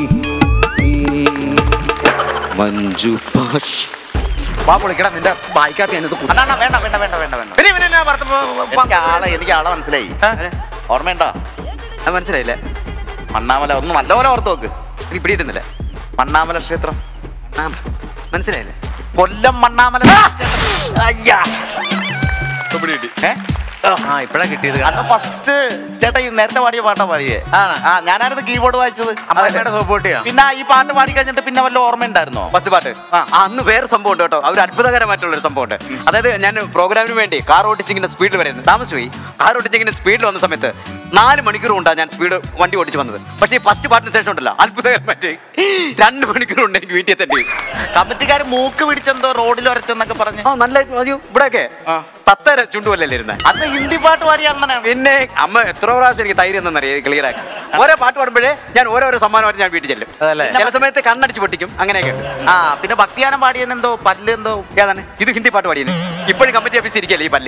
മഞ്ജുഭാഷി വാ പൊളിക്കടാ നിന്റെ ബായിക്കകത്ത് ഞാനിത് കുത്തി. അണ്ണാ അണ്ണാ, വേണ്ട വേണ്ട വേണ്ട വേണ്ട വേണ്ട പിന്നെ ഇവനെന്നാ ഭർത്ത- എനിക്ക് ആളെ എനിക്ക് ആളെ മനസ്സിലായി ഓർമ്മയുണ്ടോ അത് മനസ്സിലായില്ലേ മണ്ണാമല ഒന്ന് നല്ലപോലെ ഓർത്ത് നോക്ക് എനിക്ക് പിടിയിട്ടുന്നില്ല മണ്ണാമല ക്ഷേത്രം ആ മനസ്സിലായില്ലേ കൊല്ലം മണ്ണാമല അയ്യാ ഇപ്പൊ പിടി കിട്ടി ഏ ആ ഇപ്പഴാ കിട്ടിയത് അന്ന് ഫസ്റ്റ് ചേട്ടാ ഈ നേരത്തെ പാടിയ പാട്ടാ പാടിയേ ആണ്. ആ ഞാനായിരുന്നു കീബോർഡ് വായിച്ചത് അമ്മയുടെ സപ്പോർട്ട് ചെയ്യാം പിന്നെ ഈ പാട്ട് പാടി കഴിഞ്ഞിട്ട് പിന്നെ വല്ല ഓർമ്മ ഉണ്ടായിരുന്നോ ബസ് പാട്ട് ആ അന്ന് വേറെ സംഭവം ഉണ്ട് കേട്ടോ അവർ അത്ഭുതകരമായിട്ടുള്ള ഒരു സംഭവം ഉണ്ട് അതായത് ഞാൻ പ്രോഗ്രാമിന് വേണ്ടി കാർ ഓടിച്ചിങ്ങനെ സ്പീഡിൽ വരുന്നത് താമസിച്ചു പോയി കാർ ഓടിച്ചിങ്ങനെ സ്പീഡിൽ വന്ന സമയത്ത് നാല് മണിക്കൂർ കൊണ്ടാണ് ഞാൻ സ്പീഡ് വണ്ടി ഓടിച്ച് വന്നത് പക്ഷേ ഈ ഫസ്റ്റ് പാട്ടിന് ശേഷം ഉണ്ടല്ലോ അത്ഭുതകരമായിട്ട് രണ്ട് മണിക്കൂർ കൊണ്ട് എനിക്ക് വീട്ടിൽ എത്തേണ്ടി വരും. കമ്മിറ്റിക്കാർ മൂക്ക് പിടിച്ചെന്തോ റോഡിൽ ഉരച്ചെന്നൊക്കെ പറഞ്ഞ് ആ നല്ല മതിയോ ഇവിടെയൊക്കെ തത്തര ചുണ്ടുവല്ലേ ഇരുന്നത് അന്ന് ഹിന്ദി പാട്ട് പാടിയ അണ്ണനാണ് പിന്നെ അമ്മ എത്ര പ്രാവശ്യം എനിക്ക് തൈര് എന്നറിയാം ക്ലിയർ ആക്കി ഓരോ പാട്ട് പാടുമ്പോഴേ ഞാൻ ഓരോരോ സമ്മാനമായിട്ട് ഞാൻ വീട്ടിൽ ചെല്ലും അതല്ലേ? ചില സമയത്ത് കണ്ണടിച്ച് പൊട്ടിക്കും അങ്ങനെയൊക്കെ ഉണ്ട് ആ പിന്നെ ഭക്തിയാനം പാടിയെന്നെന്തോ പല്ല് എന്തോ ഏതാണ് ഇത് ഹിന്ദി പാട്ട് പാടിയത് ഇപ്പോഴും കമ്മിറ്റി ഓഫീസ് ഇരിക്കല്ലേ ഈ പള്ളി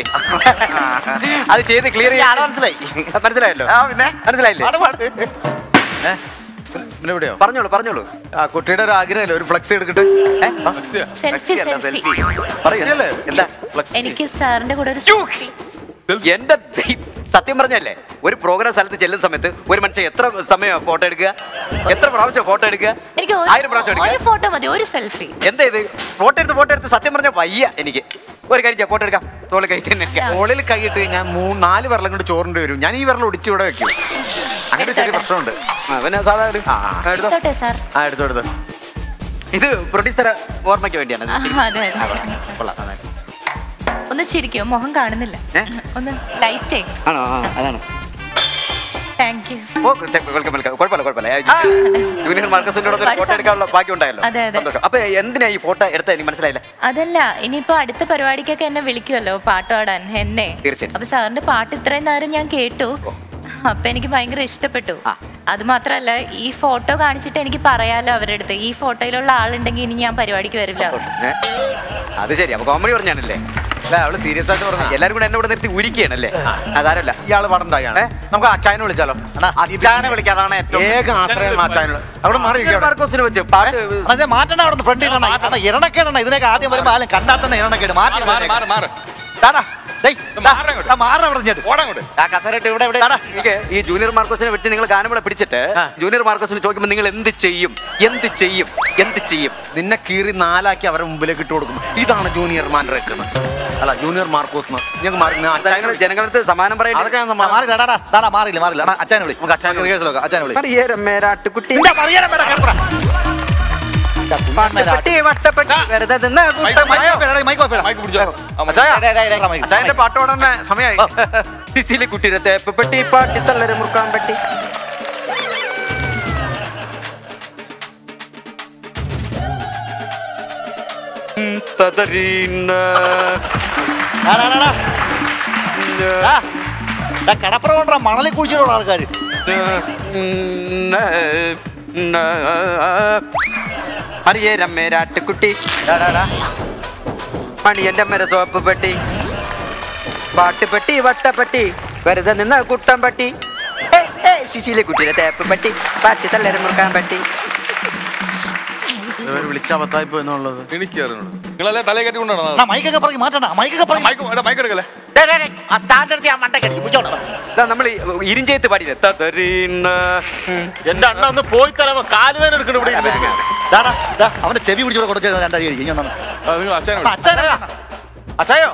അത് ചെയ്ത് ക്ലിയർ ഈ ആളെ മനസ്സിലായി മനസ്സിലായല്ലോ ആ പിന്നെ മനസ്സിലായില്ലേ പാട് പാട് പിന്നെ എവിടെയോ പറഞ്ഞോളൂ പറഞ്ഞോളൂ ആ കുട്ടിയുടെ ഒരു ആഗ്രഹമല്ലേ ഒരു ഫ്ലെക്സ് എടുക്കട്ടെ ഫ്ലെക്സിയാ? സെൽഫി അല്ല, സെൽഫി സെൽഫി പറയൂ ഇതല്ലേ? എന്താ എനിക്ക് സാറിന്റെ കൂടെ ഒരു സെൽഫി എന്റെ ദൈ- സത്യം പറഞ്ഞല്ലേ ഒരു പ്രോഗ്രാം സ്ഥലത്ത് ചെല്ലുന്ന സമയത്ത് ഒരു മനുഷ്യൻ എത്ര സമയം ഫോട്ടോ എടുക്കുക എത്ര പ്രാവശ്യം ഫോട്ടോ എടുക്കുക എനിക്ക് ആയിരം പ്രാവശ്യം ഒരു- ഒരു എടുക്കുക ഫോട്ടോ മതി ഒരു സെൽഫി എന്താ ഇത് ഫോട്ടോ എടുത്ത് ഫോട്ടോ എടുത്ത് സത്യം പറഞ്ഞ വയ്യ എനിക്ക് ഒരു കാര്യം ഫോട്ടോ എടുക്കാം തോള് കയറ്റി തന്നെ എടുക്കാം മുകളിൽ കൈയിട്ട് ഞാൻ മൂന്ന് നാല് വിരലും കൊണ്ട് ചോറിന്റെ വരും ഞാൻ ഈ വിരൽ ഒടിച്ച് ഇവിടെ വെക്കും അങ്ങനെ ചെറിയ പ്രശ്നമുണ്ട് ആ, പിന്നെ സാധാരണ ആ, ആ. എടുത്തോ. എടുത്തോട്ടെ സാർ ആ എടുത്തു എടുത്തു ഇത് പ്രൊഡ്യൂസർ ഓർമ്മയ്ക്ക് വേണ്ടിയാണ് ആ, അതെ അതെ കൊള്ളാം നന്നായിട്ട്. ഒന്ന് ചിരിക്കോ മുഖം കാണുന്നില്ല ഏ? ഒന്ന് ലൈറ്റേ ആണോ ആ, അതാണ് താങ്ക് യു ഓ വെൽക്കം വെൽക്കം കുഴപ്പമില്ല കുഴപ്പമില്ല ജൂനിയർ മാർക്കസിനോട് വളരെ ഫോട്ടോ എടുക്കാനുള്ള ബാക്കി ഉണ്ടായല്ലോ അതെ, അതെ. സന്തോഷം അപ്പൊ എന്തിനാ ഈ ഫോട്ടോ എടുത്ത എനിക്ക് മനസ്സിലായില്ല അതല്ല ഇനിയിപ്പോ അടുത്ത പരിപാടിക്കൊക്കെ എന്നെ വിളിക്കുമല്ലോ പാട്ട് പാടാൻ എന്നെ തീർച്ചയായും. അപ്പൊ സാറിന്റെ പാട്ട് ഇത്രയും നേരം ഞാൻ കേട്ടു അപ്പൊ എനിക്ക് ഭയങ്കര ഇഷ്ടപ്പെട്ടു ആ. അത് മാത്രല്ല ഈ ഫോട്ടോ കാണിച്ചിട്ട് എനിക്ക് പറയാലോ അവരുടെ അടുത്ത് ഈ ഫോട്ടോയിലുള്ള ആളുണ്ടെങ്കിൽ ഇനി ഞാൻ പരിപാടിക്ക് വരില്ല ഏ? അത് ശരി അപ്പൊ കോമഡി പറഞ്ഞാണല്ലേ അല്ല അവള് സീരിയസ് ആയിട്ട് പറഞ്ഞ എല്ലാരും കൂടെ എന്നെ ഇവിടെ നിർത്തി ഉരിക്കുകയാണല്ലേ അതാരല്ല ഇയാള് പടണ്ടായാണ് ഏ? നമുക്ക് അച്ചായനെ വിളിച്ചാലോ അച്ഛാനെ വിളിക്കാതാണ് ഏറ്റവും ഏക ആശ്രയം അച്ചായനുള്ള അവിടെ മാറി ഇരിക്ക് അവിടെ. മാർക്കോസിനെ വെച്ച് പാട്ട് അതെ മാറ്റണ അവിടെ നിന്ന് ഫ്രണ്ടിൽ നിന്നാണ് കാരണം ഇരണക്കേടാണ് ഇതിനൊക്കെ ആദ്യം വരുമ്പോൾ ആലും കണ്ടാൽ തന്നെ ഇരണക്കേട് മാറ്റി മാറ് മാറ് മാറ് താടാ ഡേയ് മാറ് അങ്ങോട്ട്. മാറാ പറഞ്ഞത് ഓടങ്ങോട്ട് ആ കസരട്ട് ഇവിടെ ഇവിടെ എനിക്ക് ഈ ജൂനിയർ മാർക്കോസിനെ വെച്ച് നിങ്ങൾ ഗാനം ഇവിടെ പിടിച്ചിട്ട് ജൂനിയർ മാർക്കോസിന് ചോദിക്കുമ്പോൾ നിങ്ങൾ എന്ത് ചെയ്യും എന്ത് ചെയ്യും എന്ത് ചെയ്യും നിന്നെ കീറി നാലാക്കി അവരുടെ മുമ്പിലേക്ക് ഇട്ട് കൊടുക്കും ഇതാണ് ജൂനിയർ മാൻ റെക്കുന്നത് അല്ല ജൂനിയർ മാർക്കോസ് ഞങ്ങൾക്ക് മാറി ഞാൻ അച്ചായനെ ജനങ്ങൾ- വിളി- ജനങ്ങളടുത്ത് സമാനം പറയട്ടെ അതൊക്കെ ഞാൻ ആ, മാറി താടാ താടാ മാറിയില്ല മാറില്ല അണ്ണാ, അച്ചാനെ വിളി നമുക്ക് അച്ചായനെ വിളി. റിഹേഴ്സൽ നോക്കാം അച്ചാനെ വിളി പറയേരം മേരാട്ടുകുട്ടി ഇല്ല, പറയണം വേണ്ട, കേൾക്കടാ. വട്ടപ്പെട്ടി, വട്ടപ്പെട്ടി, വെറുതെ തിന്ന മൈക്ക് ഓഫ് ചെയ്യടാ, മൈക്ക് ഓഫ് ചെയ്യടാ. മൈക്ക് പിടിച്ചോ ആ, മതി. അച്ചായ ഡേയ്, ഡേയ്, ഡേയ്, മൈക്ക്. അച്ചായന്റെ പാട്ട് പാടാൻ സമയമായി സിസിലി കുട്ടിയുടെ തേപ്പ് പെട്ടി പാട്ടി തള്ളര് മുറുക്കാൻ പെട്ടി ഉം, തതരീന. ആ, ഡാ, ഡാ, ഡാ. ആ, ഡാ, കടപ്പുറം കൊണ്ടാ മണലിൽ കുഴിച്ചിട്ടുള്ള ആൾക്കാര് ഉം, ന, അറിയേരം മേരാട്ടുകുട്ടി മണിയന്റെ മേര സോപ്പ് പെട്ടി പാട്ടുപെട്ടി വട്ടപ്പെട്ടി വെറുതെ നിന്ന് കുട്ടം പെട്ടി സിസിലെ കുട്ടിയുടെ തേപ്പ് പെട്ടി പാട്ടി തള്ളേരം മുറുക്കാൻ പെട്ടി വിളിച്ച അബദ്ധായി പോയെന്നുള്ളത് എനിക്ക് അറിഞ്ഞു നിങ്ങളല്ലേ തലയെ കയറ്റി കൊണ്ടാണോ അണ്ണാ, മൈക്കൊക്കെ പറയും മാറ്റണ്ട മൈക്കൊക്കെ പറയും മൈക്ക് എടാ, മൈക്ക് എടുക്കല്ലേ ഡേയ്, ഡേയ്, ഡേയ്, ആ സ്റ്റാൻഡ് എടുത്ത് ഞാൻ മണ്ടക്കടി ബുദ്ധിമുട്ട് നമ്മൾ ഇരിഞ്ചേത്ത് പാടിയത് തതരീന. എന്റെ അണ്ണ ഒന്ന് പോയി തരാമോ കാലുവേന എടുക്കണം ഇവിടെ ഇരുന്നിട്ട്. ദാടാ, ദാ, അവന്റെ ചെവി പിടിച്ചോടെ കൊടുക്കുക രണ്ടടി കഴിക്കും ഇനി ഒന്നാണ് ആ, നിങ്ങൾ അച്ഛനെ വിളി. അച്ഛനെ അച്ചായോ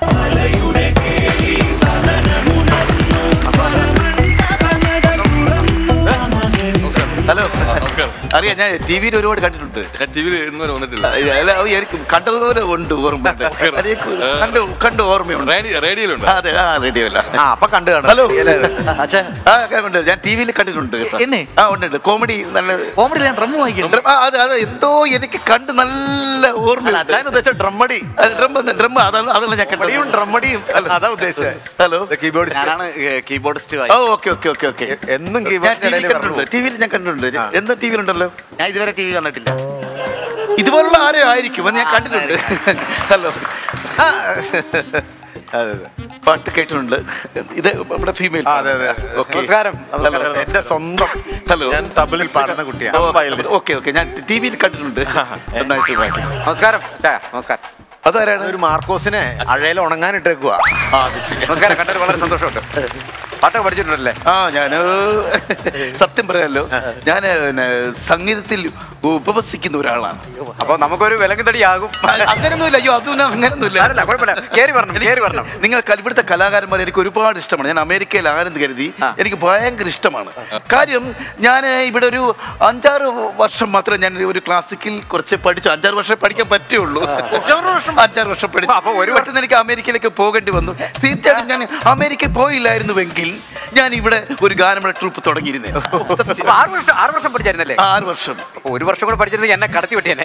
ഹലോ ആ, നമസ്കാരം അറിയാം ഞാൻ ടി വിയിൽ ഒരുപാട് കണ്ടിട്ടുണ്ട് ഞാൻ ടി വിയിൽ ഇന്നുവരെ വന്നിട്ടില്ല അല്ല, അത് എനിക്ക് കണ്ടതുപോലെ ഉണ്ട് ഓർമ്മയുണ്ട് എനിക്ക് കണ്ടു കണ്ടു ഓർമ്മയുണ്ട് റേഡിയോ റേഡിയോയിലുണ്ട് അതെ ആ റേഡിയോ അല്ല ആ അപ്പൊ കണ്ടു കാണും ഹലോ അച്ഛൻ ആ ഉണ്ട് ഞാൻ ടി വിയിൽ കണ്ടിട്ടുണ്ട് കേട്ടോ. എന്നെ? ആ ഉണ്ട് ഉണ്ട് കോമഡി നല്ല കോമഡി ഞാൻ ഡ്രം വാങ്ങിക്കും ആ, അതെ അതെ എന്തോ എനിക്ക് കണ്ട് നല്ല ഓർമ്മ അച്ചായൻ ഉദ്ദേശിച്ച ഡ്രമ്മടി ഡ്രം ഡ്രം അതാണ് അതാണ് ഞാൻ കണ്ടത് ഡ്രമ്മടിയും ഡ്രമ്മടിയും അതാ ഉദ്ദേശിച്ചത് ഹലോ കീബോർഡ് ഞാനാണ് കീബോർഡിസ്റ്റ് ഓ ഓക്കെ ഓക്കെ ഓക്കെ ഓക്കെ എന്നും ഞാൻ കീബോർഡിന്റെ ടി വി ഇടയിൽ കണ്ടിട്ടുണ്ട് ടി വിയിൽ ഞാൻ കണ്ടിട്ടുണ്ട് ആ. എന്താ ടി വിയിലുണ്ടല്ലോ ഞാൻ ഇതുവരെ ടി വി കണ്ടിട്ടില്ല ഇതുപോലുള്ള ആരും ആയിരിക്കും അത് ഞാൻ കണ്ടിട്ടുണ്ട് ഹലോ അതെ അതെ പാട്ട് കേട്ടിട്ടുണ്ട് ഇത് നമ്മുടെ ഫീമെയിൽ അതെ, അതെ. ഓക്കെ നമസ്കാരം എന്റെ സ്വന്തം ഹലോ ഞാൻ തബലിൽ പാടുന്ന കുട്ടിയാണ് വയലിനിസ്റ്റ്. ഓക്കെ ഓക്കെ ഞാൻ ടി വിയിൽ കണ്ടിട്ടുണ്ട് നന്നായിട്ട് പാട്ട് നമസ്കാരം ചായ നമസ്കാരം അതാരാണ് ഒരു മാർക്കോസിനെ അഴയിൽ ഉണങ്ങാൻ ഇട്ടേക്കുക ആ, അത് ശരി. നമസ്കാരം കണ്ടിട്ട് വളരെ സന്തോഷമുണ്ട് പാട്ടൊക്കെ പഠിച്ചിട്ടുണ്ടല്ലേ ആ ഞാന് സത്യം പറയാലോ ഞാൻ പിന്നെ സംഗീതത്തിൽ ഉപവസിക്കുന്ന ഒരാളാണ് അപ്പൊ നമുക്കൊരു വിലങ്ങ് തടിയാകും അങ്ങനൊന്നുമില്ല അയ്യോ അതൊന്നും അങ്ങനൊന്നുമില്ല സാരമില്ല, കുഴപ്പമില്ല കേറി വരണം കേറി വരണം നിങ്ങൾ ഇവിടുത്തെ കലാകാരന്മാർ എനിക്ക് ഒരുപാട് ഇഷ്ടമാണ് ഞാൻ അമേരിക്കയിൽ ആനന്ദ് കരുതി എനിക്ക് ഭയങ്കര ഇഷ്ടമാണ് കാര്യം ഞാൻ ഇവിടെ ഒരു അഞ്ചാറ് വർഷം മാത്രമേ ഞാൻ ഒരു ക്ലാസിക്കൽ കുറച്ച് പഠിച്ചു അഞ്ചാറ് വർഷം പഠിക്കാൻ പറ്റുള്ളൂ അഞ്ചാറ് വർഷം പഠിച്ചു അപ്പൊ ഒരു പെട്ടെന്ന് എനിക്ക് അമേരിക്കയിലേക്ക് പോകേണ്ടി വന്നു തീർച്ചയായിട്ടും ഞാൻ അമേരിക്കയിൽ പോയില്ലായിരുന്നുവെങ്കിൽ ഞാൻ ഇവിടെ ഒരു ഗാനമേള ട്രൂപ്പ് തുടങ്ങിയിരുന്നേ സത്യം. അപ്പൊ ആറ് വർഷം ആറ് വർഷം പഠിച്ചായിരുന്നല്ലേ ആറ് വർഷം അപ്പൊ ഒരു വർഷം കൂടെ പഠിച്ചിരുന്നെങ്കിൽ എന്നെ കടത്തി വെട്ടിയെന്നെ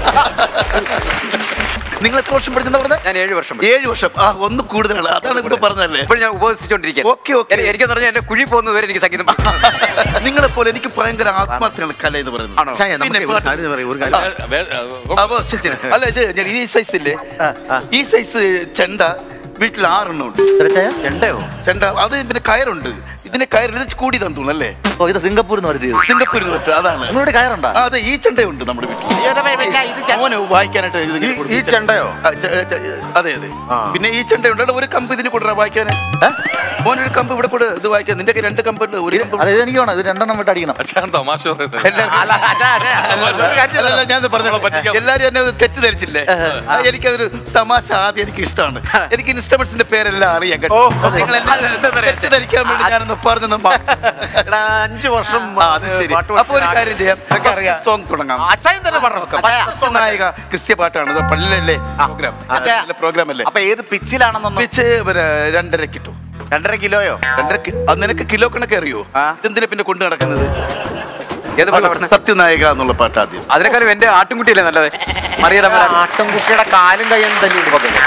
നിങ്ങൾ എത്ര വർഷം പഠിച്ചെന്ന് പറഞ്ഞത് ഞാൻ ഏഴ് വർഷം പഠിച്ചു. ഏഴ് വർഷം ആ ഒന്ന് കൂടുതലാണ് അതാണ് ഇവിടെ പറഞ്ഞതല്ലേ ഇപ്പോൾ ഞാൻ ഉപവസിച്ചുകൊണ്ടിരിക്കുകയാണ് ഓക്കെ, ഓക്കെ. എനി- എനിക്കെന്ന് പറഞ്ഞാൽ എന്റെ കുഴി പോകുന്നത് വരെ എനിക്ക് സംഗീതം നിങ്ങളെ പോലെ എനിക്ക് ഭയങ്കര ആത്മാർത്ഥമാണ് കല എന്ന് പറയുന്നത് ആണോ? ചായ, നമുക്ക് പിന്നെ ഒരു കാര്യം പറയൂ, ഒരു കാര്യം. വേ- വേ- അപ്പൊ ശരി, ശരി. അല്ല ഇത് ഞാൻ ഈ സൈസ് ഇല്ലേ ഈ സൈസ് ചെണ്ട വീട്ടിൽ ആറെണ്ണം ഉണ്ട് ചെണ്ടയോ ചെണ്ട അത് പിന്നെ കയറുണ്ട് ഇതിന് കയർ ഇത് കൂടിയതാന്ന് തോന്നുന്നു അല്ലേ ഓ ഇത് സിംഗപ്പൂരിൽ നിന്ന് വരുത്തിയത് സിംഗപ്പൂരിൽ നിന്ന് അതാണ് നിങ്ങളുടെ കയറുണ്ടോ ആ, അതെ ഈ ചെണ്ടയുണ്ട് നമ്മുടെ വീട്ടിൽ മോന് വായിക്കാനായിട്ട് ഇത് ഇങ്ങനെ ഈ- കൊടുത്തു. ഈ ചെണ്ടയോ? ആ, ചെ- ചെ- അതെ അതെ ആ. പിന്നെ ഈ ചെണ്ടയുണ്ട് എടാ, ഒരു കമ്പ് ഇതിന് കൊടുറാ വായിക്കാൻ മോനൊരു കമ്പ് ഇവിടെ കൂടെ ഇത് വായിക്കാൻ നിന്റെ കയ്യിൽ രണ്ട് കമ്പ് ഉണ്ട് ഒരു കമ്പ് അല്ല ഇത് എനിക്ക് വേണം ഇത് രണ്ടെണ്ണം വിട്ട് അടിക്കണം അച്ഛൻ തമാശ പറയുന്നത് എല്ലാവരും- അല്ല, അതെ, അതെ. ഒരു കാര്യം ചെയ്തോ. അല്ലല്ല, ഞാൻ പറഞ്ഞു നമ്മളെ പറ്റിക്കാം. എല്ലാരും എന്നെ ഒന്ന് തെറ്റിദ്ധരിച്ചില്ലേ ആ, എനിക്കതൊരു തമാശ ആദ്യം എനിക്ക് ഇഷ്ടമാണ് എനിക്ക് ഇൻസ്ട്രുമെന്റ്സിന്റെ പേരെല്ലാം അറിയാം കേട്ടോ നിങ്ങൾ എന്നെ തെറ്റിദ്ധരിക്കാൻ വേണ്ടി ഞാനൊന്ന് പറഞ്ഞു എടാ, അഞ്ച് വർഷം ആ, അത് ശരി പാട്ട് അപ്പൊ ഒരു കാര്യം ചെയ്യാം ഇതൊക്കെ അറിയാം. സോങ് തുടങ്ങാം അച്ചായൻ തന്നെ പറഞ്ഞു ഫസ്റ്റ് നായിക ക്രിസ്ത്യ പാട്ടാണ് ഇത് പള്ളിയിലല്ലേ പ്രോഗ്രാം അച്ഛാ. പ്രോഗ്രാം അല്ലേ അപ്പൊ ഏത് പിച്ചിലാണെന്നൊന്നും പിച്ച് പിന്നെ രണ്ടര കിട്ടും രണ്ടര കിലോയോ രണ്ടര കി- അത് നിനക്ക് കിലോ കണക്ക് അറിയോ ആ. ഇതെന്തിനാ പിന്നെ കൊണ്ടു നടക്കുന്നത് ഏത് പാട്ടാ പഠിക്കുന്നത് സത്യനായിക എന്നുള്ള പാട്ട് ആദ്യം അതിനേക്കാളും എന്റെ ആട്ടുംകുട്ടിയല്ലേ നല്ലത് മറിയുടെ ആട്ടുംകുട്ടിയുടെ കാലും കയ്യും തല്ലി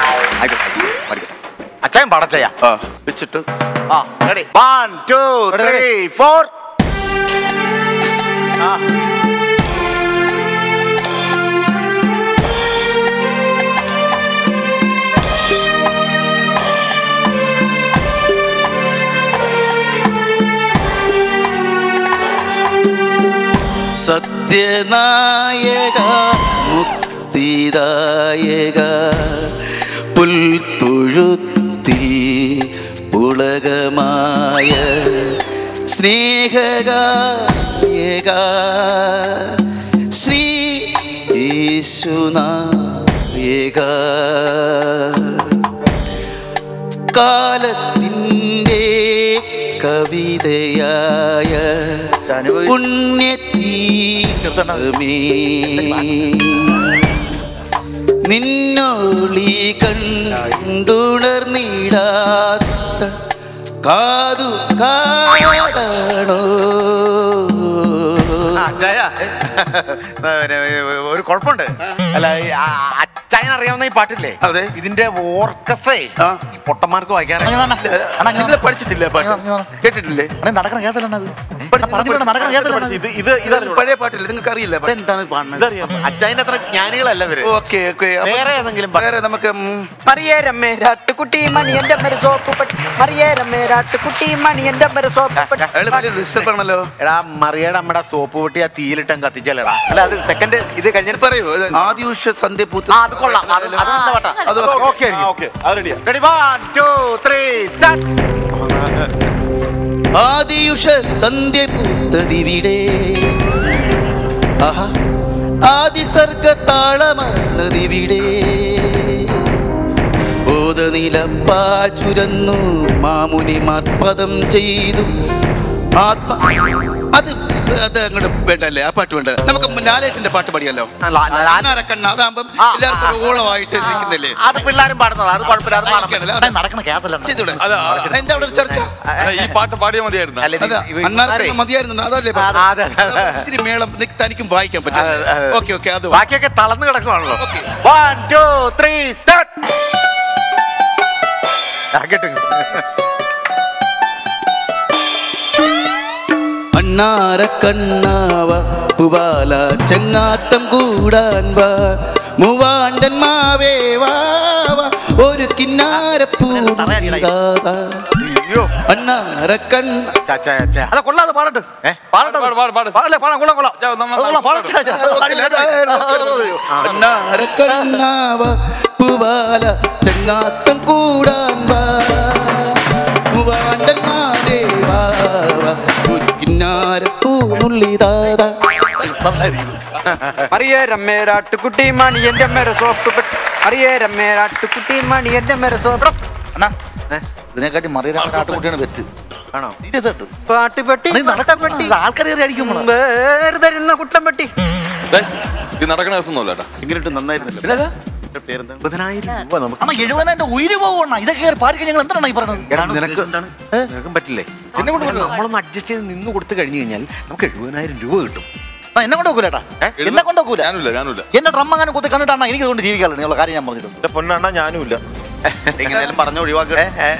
അച്ചായൻ പടച്ചയ ആ വെച്ചിട്ട് ആ ready one two three four ആ സത്യനായക മുക്തിദായക പുൽത്തൊഴുത്തിൽ പുളകമായ സ്നേഹഗായക ശ്രീ യേശുനായക കാലത്തിൻ്റെ കവിതയായ പുണ്യതീർത്ഥമേ നിന്നോളി കണ്ടുണർന്നിടാത്ത കാതു കാടണോ ആ, ജയ പിന്നെ, ഒരു കുഴപ്പമുണ്ട് അല്ല ഈ ആ, അച്ചായൻ അറിയാവുന്ന ഈ പാട്ടില്ലേ അതെ. ഇതിന്റെ ഓർക്കസ്ട്രേ ആ. ഈ പൊട്ടന്മാർക്ക് വായിക്കാറില്ല നിങ്ങൾ പഠിച്ചിട്ടില്ലേ പാട്ട് കേട്ടിട്ടില്ലേ നടക്കണ കേസല്ലാണ് അത് പറഞ്ഞു നടക്കണ കേസല്ലാണ് ഇത് ഇത് ഇതറിഞ്ഞൂടാ. പഴയ പാട്ടില്ല നിങ്ങൾക്ക് അറിയില്ല എന്താണ് പാടുന്നത് ഇതറിയാം അച്ചായന്റെ അത്ര ജ്ഞാനികളല്ല ഇവര് ഓക്കെ ഓക്കെ വേറെ ഏതെങ്കിലും പാട്ട്? വേറെ നമുക്ക് ഉം, മറിയേരമ്മേ രാട്ടുകുട്ടി മണി എന്റെ മര സോപ്പ് പെട്ടി മറിയേരമ്മേ രാട്ടുകുട്ടി മണി എന്റെ മര സോപ്പ് പെട്ടി അയാള് വലിയ ഡിസ്റ്റർബ് ആണല്ലോ എടാ മറിയുടെ അമ്മയുടെ സോപ്പ് പൊട്ടി ആ തീയിലിട്ടം കത്തിച്ചല്ലടാ അല്ല അത് സെക്കൻഡ് ഇത് കഴിഞ്ഞിട്ട് പറയൂ ആദ്യൂഷ സന്ധ്യ പൂത്ത് ആ, അത് കൊള്ളാം. അത് അത് നല്ല പാട്ടാ. അത് ഓക്കെ ആ, ഓക്കെ അത് റെഡിയാ ready one two three start ആദിയുഷ സന്ധ്യ പൂത്തതിവിടെ ആഹാ ആദിസർഗ താളമാർന്നതിവിടെ ബോധനിലപ്പാൽ ചുരന്നു മാമുനിമാർ പദം ചെയ്തു ആത്മ അത് അത് അങ്ങോട്ട് വേണ്ടല്ലേ ആ പാട്ട് വേണ്ട നമുക്ക് ലാലേട്ടന്റെ പാട്ട് പാടിയല്ലോ കണ്ണ അതാകുമ്പം എല്ലാവർക്കും ഒരു ഓളമായിട്ട് നിൽക്കുന്നില്ലേ അത് പിള്ളേരും പാടുന്നത് അത് കുഴപ്പമില്ല അത് പാടാൻ ആക്കിയാണല്ലോ. അത് നടക്കണ കേസല്ലാണ് ചെയ്തൂടെ? അല്ല, എന്താ അവിടെ ഒരു ചർച്ച അല്ല, ഈ പാട്ട് പാടിയാൽ മതിയായിരുന്നു അല്ല, ഇത് അതാ, ഇവ- അണ്ണാർക്കണ്ണ മതിയായിരുന്നു അതല്ലേ അതെ, അതെ, അതെ. ഇച്ചിരി മേളം നിക്ക് തനിക്കും വായിക്കാൻ പറ്റും അതെ, അതെ. ഓക്കെ ഓക്കെ അത് ബാക്കിയൊക്കെ തളർന്നു കിടക്കുവാണല്ലോ okay one two three start കേട്ടു അണ്ണാര കണ്ണാവ പുവാല ചെങ്ങാത്തം കൂടാൻ വാ മൂവാണ്ടൻ മാവേ വാ വാ. ഒരു കിന്നാരപ്പൂ അയ്യോ അണ്ണാരക്കണ്ണ ചാച്ചാ ചാച്ചാ അല്ല കൊള്ളാതെ പാടട്ട് ഏ പാടട്ടെ പാട്, പാട്, പാട്. പാടല്ലേ പാടാം കൊള്ളാം കൊള്ളാം ചാ, ഒന്ന് അത് കൊള്ളാം പാടട്ടെ ചാച്ചാ. അണ്ണാരക്കണ്ണാവ പൂവാല ചെങ്ങാത്തം കൂടാൻ വാ മൂവാണ്ടൻ മാദേവാവ ഒരു കിന്നാരപ്പൂ നുള്ളിതാതാ മറിയേരം മേരാട്ടുകുട്ടി മണി എന്റെ മേരെ സോപ്പ് പെട്ടി മറിയേരം മേരാട്ടുകുട്ടി മണി എന്റെ മേരെ സോപ്പ് അണ്ണാ ഏ, ഇതിനെക്കാട്ടി മറിയ ആട്ടുകുട്ടിയാണ് വെറ്റ് ആണോ സീരിയസ് ആയിട്ട് പാട്ടുപെട്ടി നീ നടക്കപ്പെട്ടി ആൾക്കാർ കയറി അടിക്കും നമ്മളെ. വെറുതെ ഇരുന്ന കുട്ടം പെട്ടി ദേ, ഇത് നടക്കണ ദിവസമൊന്നുമല്ല ഏട്ടാ ഇങ്ങനെയിട്ട് നന്നായിരുന്നല്ലോ എഴുപതിനായിരം രൂപ നമുക്ക് അമ്മ എഴുപതിനായിരം ഉയര് പോകണ ഇതൊക്കെ കയറി പാടിക്കാൻ ഞങ്ങൾ എന്താണ് ഈ പറഞ്ഞത് നിനക്ക് നിനക്കും പറ്റില്ലേ എന്നെ കൊണ്ട് നമ്മളൊന്ന് അഡ്ജസ്റ്റ് ചെയ്ത് നിന്ന് കൊടുത്തു കഴിഞ്ഞു കഴിഞ്ഞാൽ നമുക്ക് എഴുപതിനായിരം രൂപ കിട്ടും ആ എന്നെ കൊണ്ട് നോക്കൂലേട്ടാ എന്നെ കൊണ്ട് നോക്കൂല ഞാനുമില്ല ഞാനുമില്ല എന്റെ ഡ്രം അങ്ങനെ കുത്തി കണ്ടിട്ടാണ് എനിക്ക് ഇതുകൊണ്ട് ജീവിക്കാറില്ല നിങ്ങളുടെ കാര്യം ഞാൻ പറഞ്ഞിട്ടുണ്ട് എന്റെ പൊന്നണ്ണ ഞാനും ഇല്ല എങ്ങനെയാലും പറഞ്ഞു ഒഴിവാക്കി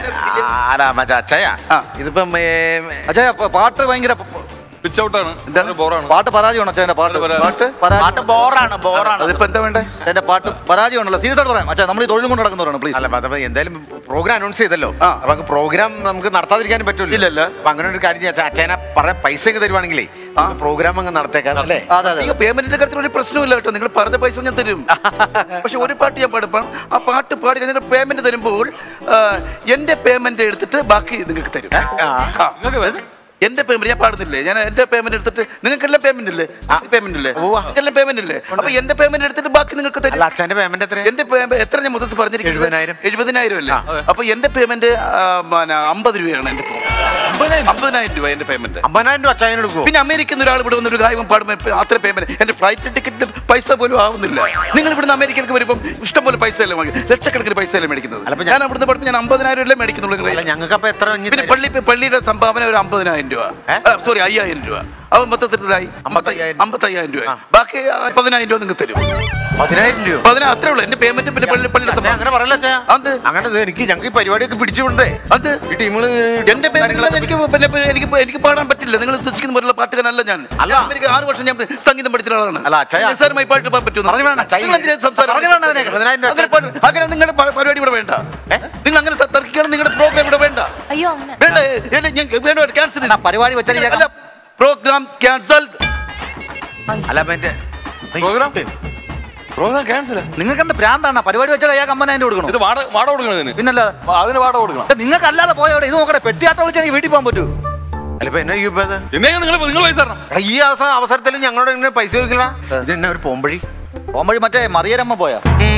ഇതിപ്പം അച്ഛാ പാട്ട് ഭയങ്കര പിച്ച് ഔട്ടാണ് ബോറാണ് പാട്ട് പരാജയമാണ് അച്ഛാ എന്റെ പാട്ട് പരാജയം. പാട്ട് പാട്ട് ബോറാണ് ബോറാണ് അതിപ്പോ എന്താ വേണ്ടേ എന്റെ പാട്ട് പരാജയമാണല്ലോ സീരിയസ് ആയിട്ട് പറയാം അച്ഛാ നമ്മൾ ഈ തൊഴിലും കൊണ്ട് നടക്കുന്നവരാണ് പ്ലീസ് അല്ല അപ്പൊ എന്തായാലും പ്രോഗ്രാം അനൗൺസ് ചെയ്തല്ലോ അപ്പൊ നമുക്ക് പ്രോഗ്രാം നമുക്ക് നടത്താതിരിക്കാനും പറ്റില്ല ഇല്ലല്ലോ. അപ്പൊ അങ്ങനെ ഒരു കാര്യം ചെയ്യാം അച്ഛനെ പറഞ്ഞ പൈസ ഒക്കെ തരുവാണെങ്കിലേ പ്രോഗ്രാം അങ്ങ് നടത്തേക്കാം അല്ലേ അതെ അതെ നിങ്ങൾ പേയ്മെന്റിന്റെ കാര്യത്തിൽ ഒരു പ്രശ്നമില്ല കേട്ടോ നിങ്ങൾ പറഞ്ഞ പൈസ ഞാൻ തരും പക്ഷെ ഒരു പാട്ട് ഞാൻ പാടുമ്പോൾ ആ പാട്ട് പാടി നിങ്ങൾ പേയ്മെന്റ് തരുമ്പോൾ ആ, എന്റെ പേയ്മെന്റ് എടുത്തിട്ട് ബാക്കി നിങ്ങൾക്ക് തരും ആ. എന്റെ പേയ്മെന്റ് ഞാൻ പാടുന്നില്ലേ ഞാൻ എന്റെ പേയ്മെന്റ് എടുത്തിട്ട് നിങ്ങൾക്കെല്ലാം പേയ്മെന്റ് ഇല്ലേ പേയ്മെന്റ് ഇല്ലേ നിങ്ങൾക്കെല്ലാം പേയ്മെന്റ് ഇല്ലേ അപ്പൊ എന്റെ പേയ്മെന്റ് എടുത്തിട്ട് ബാക്കി നിങ്ങൾക്ക് തരും അല്ല അച്ഛന്റെ പേയ്മെന്റ് എത്ര എന്റെ payment എത്ര ഞാൻ മൊത്തത്തിൽ പറഞ്ഞിരിക്കുന്നത് എഴുപതിനായിരം. എഴുപതിനായിരം അല്ലേ അപ്പൊ എന്റെ പേയ്മെന്റ് അമ്പത് രൂപയാണ് എന്റെ അമ്പതിനായിരം രൂപ എന്റെ പേയ്മെന്റ് അമ്പതിനായിരം രൂപ അച്ഛനെ എടുക്കുവോ പിന്നെ അമേരിക്കയിൽ നിന്ന് ഒരാൾ ഇവിടെ വന്ന് ഒരു ഗായകം പാടുമ്പോൾ ഇപ്പൊ അത്ര പേയ്മെന്റ് എന്റെ ഫ്ലൈറ്റ് ടിക്കറ്റ് പൈസ പോലും ആവുന്നില്ല നിങ്ങൾ ഇവിടുന്ന് അമേരിക്കയിലേക്ക് വരുമ്പോൾ ഇഷ്ടം പോലെ പൈസ അല്ലേ വാങ്ങി ലക്ഷക്കണക്കിന് പൈസ അല്ലേ മേടിക്കുന്നത് അല്ല, അപ്പൊ ഞാൻ അവിടുന്ന് പഠിപ്പ് ഞാൻ അമ്പതിനായിരം അല്ലേ മേടിക്കുന്നുള്ളൂ അല്ല നിങ്ങളെ. ഞങ്ങൾക്ക് അപ്പൊ എത്ര ഇഞ്ഞി പിന്നെ തരും? പള്ളി പള്ളിയുടെ സംഭാവന ഒരു അമ്പതിനായിരം രൂപ സോറി അയ്യായിരം രൂപ അവൻ മൊത്തത്തിലായി അമ്പത്തയ്യായിരം. അമ്പത്തയ്യായിരം രൂപ ബാക്കി ആ, പതിനായിരം രൂപ നിങ്ങൾക്ക് തരും പതിനായിരം രൂപ പതിനായിരം അത്രേ ഉള്ളൂ എന്റെ പേയ്മെന്റ് പിന്നെ പള്ളി പള്ളിയുടെ അച്ഛാ, സംഭാവന അങ്ങനെ പറയല്ല അച്ഛാ അത് അങ്ങനെ ഇത് എനിക്ക് ഞങ്ങൾക്ക് ഈ പരിപാടിയൊക്കെ പിടിച്ചുകൊണ്ടേ അത് ഈ ടീമുകള് എന്റെ പേരിൽ എനിക്ക് പിന്നെ പിന്നെ എനിക്ക് എനിക്ക് പാടാൻ പറ്റില്ല നിങ്ങൾ ഉദ്ദേശിക്കുന്ന പോലുള്ള പാട്ടുകാരനല്ല ഞാൻ അല്ല. ഞാൻ അമേരിക്ക ആറ് വർഷം ഞാൻ സംഗീതം പഠിച്ച ആളാണ് അല്ല, അച്ഛാ, നിസ്സാരമായി പാട്ട് പാടാൻ പറ്റുമോ പറഞ്ഞു വേണം, അച്ഛാ, നിങ്ങൾ എന്തിനാ സംസാരം പറഞ്ഞു വേണം അതിനെ. പതിനായിരം രൂപ അങ്ങനെ പാട്ട്- അങ്ങനെ നിങ്ങളുടെ പ- പരിപാടി ഇവിടെ വേണ്ട നിങ്ങൾ അങ്ങനെ ത- തർക്കിക്കണം നിങ്ങളുടെ പ്രോഗ്രാം ഇവിടെ വേണ്ട അയ്യോ അങ്ങനെ വേണ്ട ഏ, ഞാൻ വേണ്ട ക്യാൻസൽ പരിപാടി വെച്ചാൽ അല്ല പ്രോഗ്രാം ക്യാൻസൽ അല്ല അപ്പൊ എന്റെ പ്രോഗ്രാം പ്രോഗ്രാം ക്യാൻസൽ നിങ്ങൾക്ക് എന്താ ഭ്രാന്താണ് പരിപാടി വെച്ചാൽ അയാൾക്ക് അമ്പതിനായിരം കൊടുക്കണം ഇത് വാട വാട കൊടുക്കണം ഇതിന് പിന്നല്ല അതിന് വാട കൊടുക്കണം നിങ്ങൾക്ക് അല്ലാതെ പോയോടെ ഇത് നോക്കട്ടെ പെട്ടിയാട്ടം വിളിച്ചാൽ എനിക്ക് വീട്ടിൽ പോകാൻ പറ്റൂ അല്ല ഇപ്പൊ എന്നാ ചെയ്യും ഇപ്പൊ ഇത്? എന്നേ നിങ്ങൾ നിങ്ങൾ പൈസ തരണം എടാ, ഈ അവസ- അവസരത്തിൽ ഞങ്ങളോട് ഇങ്ങനെ പൈസ ചോദിക്കണ ഇത് എന്നാ ഒരു പോംവഴി പോകുമ്പോഴി മറ്റേ മറിയരമ്മ പോയാ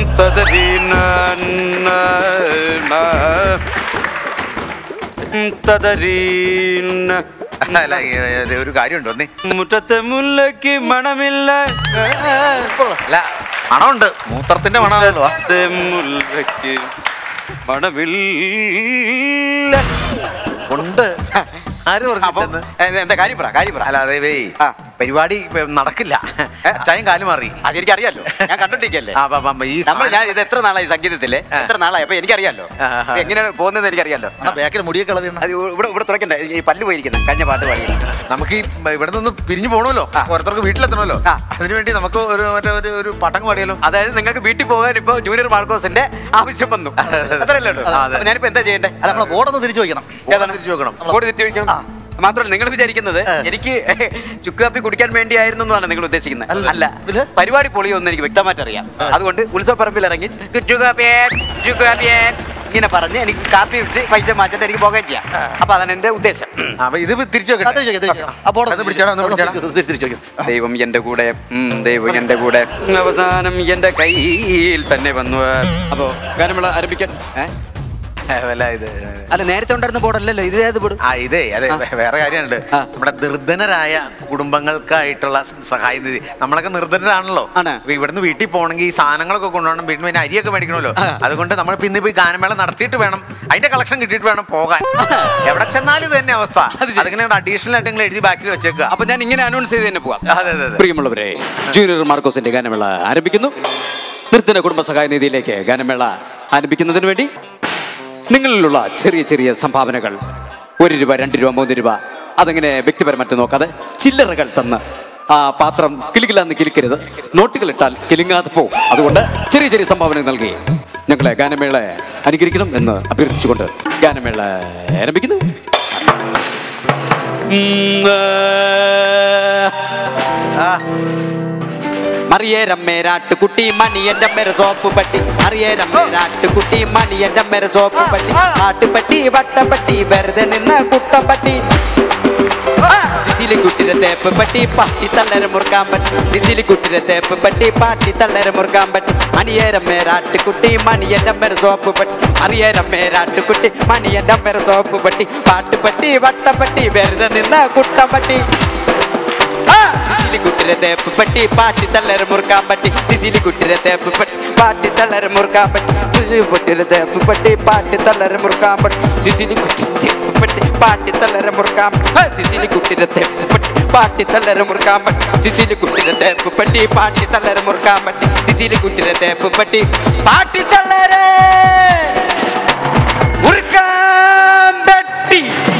അല്ല ഈ, ഈ, ഒരു കാര്യമുണ്ട് ഒന്നേ മുറ്റത്തെ മുല്ലയ്ക്ക് മണമില്ല അല്ല മണമുണ്ട് മൂത്രത്തിന്റെ മണമാണല്ലോ മുറ്റത്തെ മുല്ലയ്ക്ക് മണമില്ല ഉണ്ട് ആര് അപ്പൊ പറഞ്ഞു എ- എന്താ കാര്യം പറ കാര്യം പറ അല്ല അതെ വേ ആ. പരിപാടി ഇപ്പൊ നടക്കില്ല ചായം കാല് മാറി അതെനിക്കറിയാലോ ഞാൻ കണ്ടോണ്ടിരിക്കല്ലേ ആ, അപ്പൊ- അപ്പൊ ഈ നമ്മൾ സാധനം- ഞാൻ ഇത് എത്ര നാളായി സംഗീതത്തില് എത്ര നാളായി അപ്പൊ എനിക്കറിയാലോ ആ, ആ, ആ. ഇത് എങ്ങനെയാണ് പോകുന്നത് എനിക്കറിയാലോ ബാക്കിൽ മുടിയൊക്കെ കളവിയാണ് അത് ഇവിടെ ഇവിടെ തുറക്കണ്ട ഈ പല്ല് പോയിരിക്കുന്നത് കഴിഞ്ഞ പാട്ട് പാടി നമുക്ക് ഈ ഇവിടെ നിന്ന് പിരിഞ്ഞു പോകണമല്ലോ ഓരോരുത്തർക്ക് വീട്ടിലെത്തണമല്ലോ ആ. അതിനുവേണ്ടി നമുക്ക് ഒരു മറ്റേ ഒരു ഒരു പടം പാടിയാലോ അതായത് നിങ്ങൾക്ക് വീട്ടിൽ പോകാൻ ഇപ്പൊ ജൂനിയർ മാർക്കോസിന്റെ ആവശ്യം വന്നു അത്രയല്ലേ ഉള്ളൂ ആ, അതെ. അപ്പൊ ഞാനിപ്പോ എന്താ ചെയ്യണ്ടേ അല്ല നമ്മളെ ബോർഡൊന്ന് തിരിച്ചു വയ്ക്കണം ഏതാണ്? തിരിച്ചു വെക്കണം കോടി തെറ്റി വയ്ക്കണം മാത്രമല്ല നിങ്ങൾ വിചാരിക്കുന്നത് എനിക്ക് ചുക്ക് കാപ്പി കുടിക്കാൻ വേണ്ടിയായിരുന്നു എന്നാണ് നിങ്ങൾ ഉദ്ദേശിക്കുന്നത് അല്ല പിന്നെ? പരിപാടി പൊളിയൊന്നും എനിക്ക് വ്യക്തമായിട്ട് അറിയാം അതുകൊണ്ട് ഉത്സവപ്പറമ്പിൽ ഇറങ്ങി ചുക്കാപ്പിയൻ ചുക്കാപ്പിയൻ ഇങ്ങനെ പറഞ്ഞ് എനിക്ക് കാപ്പി വിട്ട് പൈസ മാറ്റിട്ട് എനിക്ക് പോകാൻ ചെയ്യാം അപ്പൊ അതാണ് എന്റെ ഉദ്ദേശം ആ, അപ്പൊ ഇത് തിരിച്ചു ആ, തിരിച്ച് വെക്കാം, തിരിച്ച് വെക്കാം. ആ ബോർഡ് അത് പിടിച്ചാടാ, ഒന്ന് പിടിച്ചാടാ. തിരിച്ച് തിരിച്ച് വെക്കാം. ദൈവം എന്റെ കൂടെ ഉം, ദൈവം എന്റെ കൂടെ അവസാനം എന്റെ കയ്യിൽ തന്നെ വന്നു അപ്പോ ഗാനമേള ആരംഭിക്കാൻ ഏ? അല്ല ഇത് അല്ല നേരത്തെ ഉണ്ടായിരുന്ന ബോർഡല്ലല്ലോ ഇത് ഏത് ബോർഡ് ആ ഇതേ അതെ വേറെ കാര്യമുണ്ട് ആ. നമ്മുടെ നിർധനരായ കുടുംബങ്ങൾക്കായിട്ടുള്ള സഹായ നിധി നമ്മളൊക്കെ നിർധനരാണല്ലോ ആണ്. അപ്പൊ ഇവിടുന്ന് വീട്ടിൽ പോകണമെങ്കിൽ ഈ സാധനങ്ങളൊക്കെ കൊണ്ടുപോകണം വീട്ടിൽ പിന്നെ അരിയൊക്കെ മേടിക്കണമല്ലോ അതുകൊണ്ട് നമ്മൾ ഇന്ന് പോയി ഗാനമേള നടത്തിയിട്ട് വേണം അതിന്റെ കളക്ഷൻ കിട്ടിയിട്ട് വേണം പോകാൻ എവിടെ ചെന്നാലും ഇത് തന്നെ അവസ്ഥ അതിങ്ങനെ അഡീഷണൽ ആയിട്ട് നിങ്ങൾ എഴുതി ബാക്കിൽ വെച്ചേക്കുക അപ്പൊ ഞാൻ ഇങ്ങനെ അനൗൺസ് ചെയ്ത് തന്നെ പോവാം അതെ അതെ അതെ പ്രിയമുള്ളവരെ ജൂനിയർ മാർക്കോസിന്റെ ഗാനമേള ആരംഭിക്കുന്നു നിർത്തന കുടുംബ സഹായ നിധിയിലേക്ക് ഗാനമേള ആരംഭിക്കുന്നതിന് വേണ്ടി നിങ്ങളിലുള്ള ചെറിയ ചെറിയ സംഭാവനകൾ ഒരു രൂപ രണ്ട് രൂപ മൂന്ന് രൂപ അതങ്ങനെ വ്യക്തിപരമായിട്ട് നോക്കാതെ ചില്ലറകൾ തന്ന് ആ പാത്രം കിലുകിലാന്ന് കിലിക്കരുത് നോട്ടുകൾ ഇട്ടാൽ കിലുങ്ങാതെ പോകും അതുകൊണ്ട് ചെറിയ ചെറിയ സംഭാവന നൽകി ഞങ്ങളെ ഗാനമേള അനുകരിക്കണം എന്ന് അഭ്യർത്ഥിച്ചുകൊണ്ട് ഗാനമേള ആരംഭിക്കുന്നു ഉം, ആ. മറിയേരമ്മേരാട്ട് കുട്ടി മണി എന്റെ മേര സോപ്പ് പട്ടി മറിയേരമ്മേരാട്ട് കുട്ടി മണി എന്റെ മേര സോപ്പ് പട്ടി ആട്ടുപട്ടി വട്ടപ്പട്ടി വെറുതെ നിന്ന് കുട്ടപ്പട്ടി സിസിലി കുട്ടിരെ തേപ്പ് പട്ടി പാട്ടി തള്ളര മുറുക്കാൻ പറ്റി സിസിലി കുട്ടിരെ തേപ്പ് പട്ടി പാട്ടി തള്ളര മുറുക്കാൻ പറ്റി മണിയേരമ്മേരാട്ട് കുട്ടി മണി എന്റെ മേര സോപ്പ് പട്ടി മറിയേരമ്മേരാട്ട് കുട്ടി മണി എന്റെ മേര സോപ്പ് പട്ടി പാട്ടുപട്ടി വട്ടപ്പട്ടി വെറുതെ നിന്ന് കുട്ടപ്പട്ടി സിസിലി കുട്ടിരെ തേപ്പ് പട്ടി പാട്ടി തള്ളര മുറുക്കാൻ പറ്റി സിസിലി കുട്ടിരെ തേപ്പ് പട്ടി പാട്ടി തള്ളര മുറുക്കാൻ പറ്റി സിസിലി കുട്ടിരെ തേപ്പ് പട്ടി പാട്ടി തള്ളര മുറുക്കാൻ പറ്റി സിസിലി കുട്ടി തേപ്പ് പട്ടി പാട്ടി തള്ളര മുറുക്കാൻ പറ്റി സിസിലി കുട്ടിരെ തേപ്പ് പട്ടി പാട്ടി തള്ളര മുറുക്കാൻ പറ്റി സിസിലി കുട്ടിരെ തേപ്പ് പട്ടി പാട്ടി തള്ളര മുറുക്കാൻ പറ്റി സിസിലി കുട്ടിരെ തേപ്പ് പട്ടി പാട്ടി തള്ളര മുറുക്കാൻ പറ്റി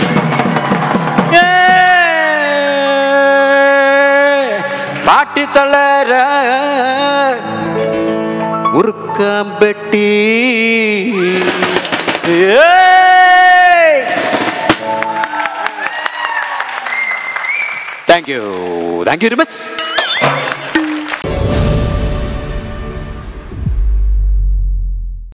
പാട്ടിത്തളര ഉറുക്കാൻ പെട്ടി thank you thank you very much